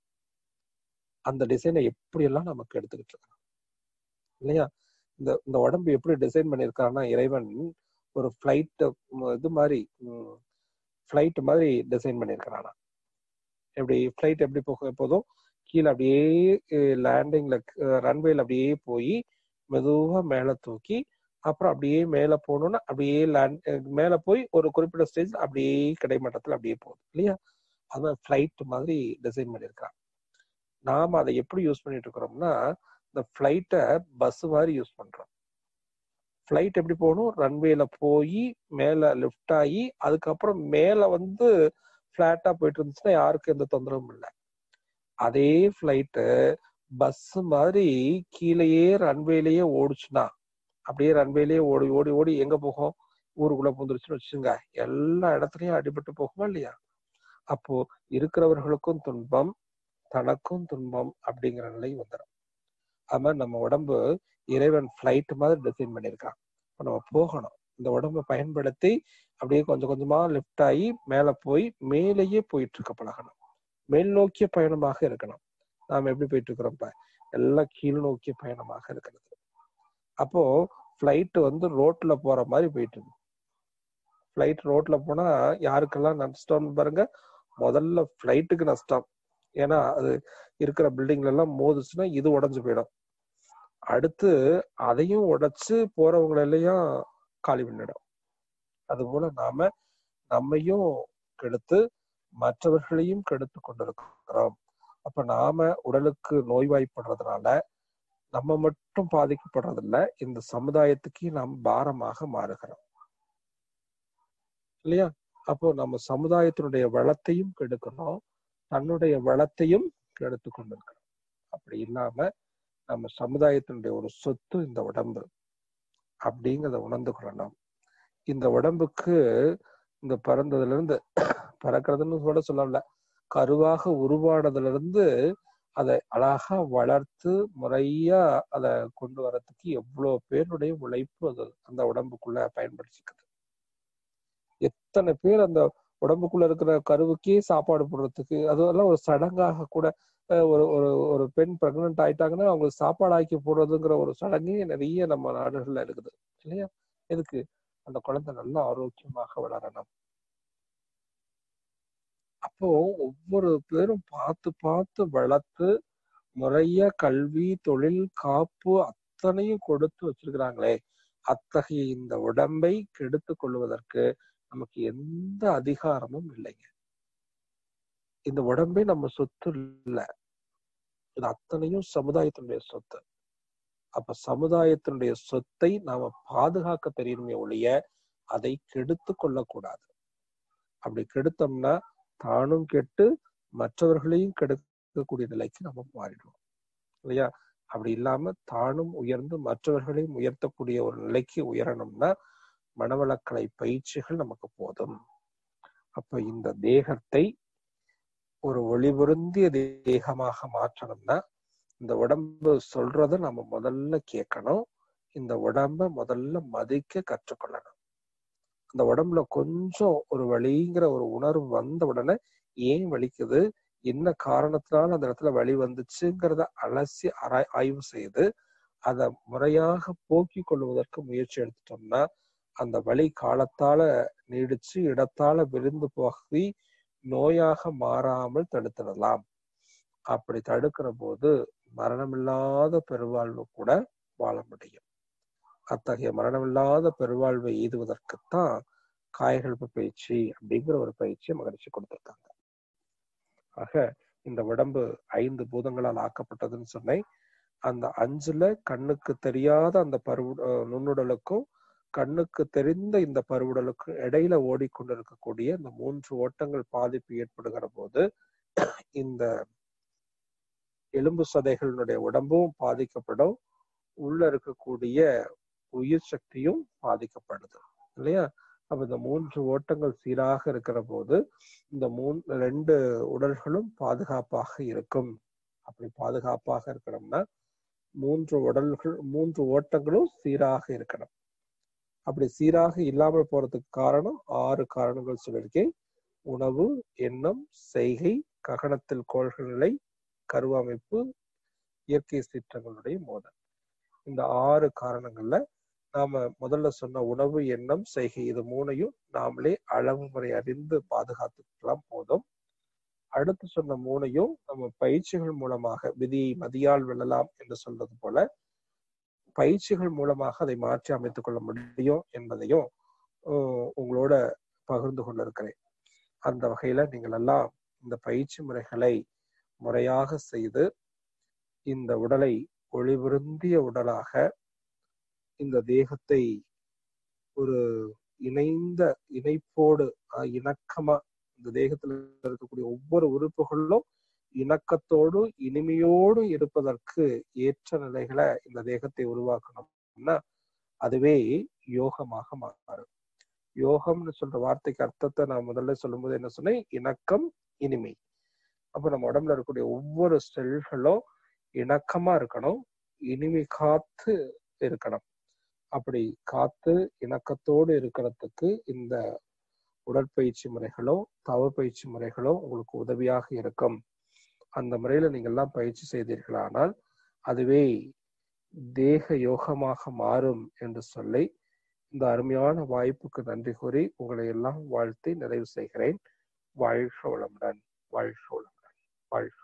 அந்த டிசைனை எப்படி எல்லாம் நமக்கு எடுத்துக்கிட்டு இருக்கிறோம் இல்லையா இந்த இந்த உடம்பு எப்படி டிசைன் பண்ணியிருக்கான்னா இறைவன் ஒரு ஃபிளைட் இது மாதிரி ஃபிளைட் மாதிரி டிசைன் பண்ணியிருக்கிறானா எப்படி ஃபிளைட் எப்படி போகும் எப்போதும் கீழே அப்படியே லேண்டிங்ல ரன்வேல அப்படியே போய் மெதுவா மேல தூக்கி அப்புறம் அப்படியே மேல போகணும்னா அப்படியே லேண்ட் மேல போய் ஒரு குறிப்பிட்ட ஸ்டேஜ் அப்படியே கிடைமட்டத்துல அப்படியே போகுது இல்லையா அதான் ஃபிளைட் மாதிரி டிசைன் பண்ணியிருக்கான் நாம அதை எப்படி யூஸ் பண்ணிட்டு இருக்கிறோம்னா இந்த ஃபிளைட்டை பஸ் மாதிரி யூஸ் பண்றோம் ஃபிளைட் எப்படி போகணும் ரன்வேல போய் மேல லிஃப்ட் ஆகி அதுக்கப்புறம் மேல வந்து பிளாட்டா போயிட்டு இருந்துச்சுன்னா யாருக்கும் எந்த தொந்தரவும் இல்லை அதே ஃபிளைட்டு பஸ் மாதிரி கீழேயே ரன்வேலயே ஓடுச்சுன்னா அப்படியே ரன்வேலயே ஓடி ஓடி ஓடி எங்க போகும் ஊருக்குள்ள புந்துருச்சுன்னு வச்சுங்க எல்லா இடத்துலயும் அடிபட்டு போகுமா இல்லையா அப்போ இருக்கிறவர்களுக்கும் துன்பம் தனக்கும் துன்பம் அப்படிங்கிற நிலை வந்துடும் அது மாதிரி நம்ம உடம்பு இறைவன் பிளைட் மாதிரி டிசைன் பண்ணியிருக்கான் இப்போ நம்ம போகணும் இந்த உடம்பை பயன்படுத்தி அப்படியே கொஞ்சம் கொஞ்சமா லிஃப்ட் ஆகி மேல போய் மேலேயே போயிட்டு இருக்க பழகணும் மேல் நோக்கிய பயணமாக இருக்கணும் நாம எப்படி போயிட்டு இருக்கிறோம் இப்ப எல்லாம் கீழ் நோக்கிய பயணமாக இருக்கிறது அப்போ பிளைட் வந்து ரோட்ல போற மாதிரி போயிட்டு இருக்கு பிளைட் ரோட்ல போனா யாருக்கெல்லாம் நஷ்டம்னு பாருங்க முதல்ல பிளைட்டுக்கு நஷ்டம் ஏன்னா அது இருக்கிற பில்டிங்ல எல்லாம் மோதுச்சுன்னா இது உடஞ்சு போயிடும் அடுத்து அதையும் உடைச்சு போறவங்க எல்லாம் காலி பண்ணிடும் அது போல நாம நம்மையும் கெடுத்து மற்றவர்களையும் கெடுத்து கொண்டிருக்கிறோம் அப்ப நாம உடலுக்கு நோய்வாய்ப்படுறதுனால நம்ம மட்டும் பாதிக்கப்படுறதில்ல இந்த சமுதாயத்துக்கு நாம் பாரமாக மாறுகிறோம் இல்லையா அப்போ நம்ம சமுதாயத்தினுடைய வளத்தையும் கெடுக்கணும் தன்னுடைய வளத்தையும் கெடுத்து கொண்டிருக்கிறோம் அப்படி இல்லாம நம்ம சமுதாயத்தினுடைய ஒரு சொத்து இந்த உடம்பு அப்படிங்கிறத உணர்ந்துக்கிறோம் இந்த உடம்புக்கு இந்த பிறந்ததுல இருந்து பிறக்கிறதுன்னு கூட சொல்லல கருவாக உருவானதுல இருந்து அதை அழகா வளர்த்து முறையா அதை கொண்டு வரதுக்கு எவ்வளவு பேருடைய உழைப்பு அது அந்த உடம்புக்குள்ள பயன்படுத்திக்குது எத்தனை பேர் அந்த உடம்புக்குள்ள இருக்கிற கருவுக்கே சாப்பாடு போடுறதுக்கு அதெல்லாம் ஒரு சடங்காக கூட அஹ், ஒரு ஒரு ஒரு பெண் பிரெக்னென்ட் ஆயிட்டாங்கன்னா அவங்களுக்கு சாப்பாடு ஆக்கி போடுறதுங்கிற ஒரு சடங்கே நிறைய நம்ம நாடுகள்ல இருக்குது இல்லையா எதுக்கு அந்த குழந்தை நல்லா ஆரோக்கியமாக வளரணும் அப்போ ஒவ்வொரு பேரும் பார்த்து பார்த்து வளர்த்து முறைய கல்வி தொழில் காப்பு அத்தனையும் கொடுத்து வச்சிருக்கிறாங்களே அத்தகைய இந்த உடம்பை கெடுத்து கொள்வதற்கு நமக்கு எந்த அதிகாரமும் இல்லைங்க இந்த உடம்பே நம்ம சொத்து இல்ல இது அத்தனையும் சமுதாயத்தினுடைய சொத்து அப்ப சமுதாயத்தினுடைய சொத்தை நாம பாதுகாக்க தெரியணுமே ஒழிய அதை கெடுத்து கொள்ளக்கூடாது அப்படி கெடுத்தோம்னா தானும் கெட்டு மற்றவர்களையும் கெடுக்கக்கூடிய நிலைக்கு நம்ம மாறிடுவோம் இல்லையா அப்படி இல்லாம தானும் உயர்ந்து மற்றவர்களையும் உயர்த்தக்கூடிய ஒரு நிலைக்கு உயரணும்னா மனவளக்கலை பயிற்சிகள் நமக்கு போதும் அப்ப இந்த தேகத்தை ஒரு ஒளிபொருந்திய தேகமாக மாற்றணும்னா இந்த உடம்பு சொல்றத நம்ம முதல்ல கேட்கணும் இந்த உடம்ப முதல்ல மதிக்க கற்றுக்கொள்ளணும் அந்த உடம்புல கொஞ்சம் ஒரு வலிங்கிற ஒரு உணர்வு வந்த உடனே ஏன் வலிக்குது என்ன காரணத்தினால அந்த இடத்துல வலி வந்துச்சுங்கிறத அலசி ஆராய் ஆய்வு செய்து அதை முறையாக போக்கி கொள்வதற்கு முயற்சி எடுத்துட்டோம்னா அந்த வலி காலத்தால நீடிச்சு இடத்தால விருந்து போகி நோயாக மாறாமல் தடுத்துடலாம் அப்படி தடுக்கிற போது மரணமில்லாத பெருவாழ்வு கூட வாழ முடியும் அத்தகைய மரணமில்லாத பெருவாழ்வை எய்துவதற்குத்தான் காயகல்ப பயிற்சி அப்படிங்கிற ஒரு பயிற்சியை மகிழ்ச்சி கொடுத்திருக்காங்க ஆக இந்த உடம்பு ஐந்து பூதங்களால் ஆக்கப்பட்டதுன்னு சொன்னேன் அந்த அஞ்சுல கண்ணுக்கு தெரியாத அந்த பருவு அஹ் நுண்ணுடலுக்கும் கண்ணுக்கு தெரிந்த இந்த பருவுடலுக்கும் இடையில ஓடிக்கொண்டிருக்கக்கூடிய இந்த மூன்று ஓட்டங்கள் பாதிப்பு ஏற்படுகிற போது இந்த எலும்பு சதைகளினுடைய உடம்பும் பாதிக்கப்படும் உள்ள இருக்கக்கூடிய உயிர் சக்தியும் பாதிக்கப்படுது இல்லையா அப்ப இந்த மூன்று ஓட்டங்கள் சீராக இருக்கிற போது இந்த மூணு ரெண்டு உடல்களும் பாதுகாப்பாக இருக்கும் அப்படி பாதுகாப்பாக இருக்கணும்னா மூன்று உடல்கள் மூன்று ஓட்டங்களும் சீராக இருக்கணும் அப்படி சீராக இல்லாமல் போறதுக்கு காரணம் ஆறு காரணங்கள் சொல்லியிருக்கேன் உணவு எண்ணம் செய்கை ககனத்தில் கோள்கள் நிலை கருவமைப்பு இயற்கை சீற்றங்களுடைய மோதல் இந்த ஆறு காரணங்கள்ல நாம முதல்ல சொன்ன உணவு எண்ணம் செய்கை இது மூணையும் நாமளே அளவு முறை அறிந்து பாதுகாத்துக்கலாம் போதும் அடுத்து சொன்ன மூணையும் நம்ம பயிற்சிகள் மூலமாக விதியை மதியால் வெல்லலாம் என்று சொல்றது போல பயிற்சிகள் மூலமாக அதை மாற்றி அமைத்துக் கொள்ள முடியும் என்பதையும் உம், உங்களோட பகிர்ந்து கொண்டிருக்கிறேன் அந்த வகையில நீங்கள் எல்லாம் இந்த பயிற்சி முறைகளை முறையாக செய்து இந்த உடலை ஒளிவிருந்திய உடலாக இந்த தேகத்தை ஒரு இணைந்த இணைப்போடு அஹ், இணக்கமா இந்த தேகத்துல இருக்கக்கூடிய ஒவ்வொரு உறுப்புகளிலும் இணக்கத்தோடு இனிமையோடு இருப்பதற்கு ஏற்ற நிலைகளை இந்த தேகத்தை உருவாக்கணும்னா அதுவே யோகமாக மாறும் யோகம்னு சொல்ற வார்த்தைக்கு அர்த்தத்தை நான் முதல்ல சொல்லும்போது என்ன சொன்னேன் இணக்கம் இனிமை அப்ப நம்ம உடம்புல இருக்கக்கூடிய ஒவ்வொரு செல்களும் இணக்கமா இருக்கணும் இனிமை காத்து இருக்கணும் அப்படி காத்து இணக்கத்தோடு இருக்கிறதுக்கு இந்த உடற்பயிற்சி முறைகளோ தவ பயிற்சி முறைகளோ உங்களுக்கு உதவியாக இருக்கும் அந்த முறையில நீங்க எல்லாம் பயிற்சி செய்தீர்களானால் அதுவே தேக யோகமாக மாறும் என்று சொல்லி இந்த அருமையான வாய்ப்புக்கு நன்றி கூறி உங்களை எல்லாம் வாழ்த்தி நிறைவு செய்கிறேன் வாழ்க வளமுடன் வாழ்க வளமுடன் வாழ்க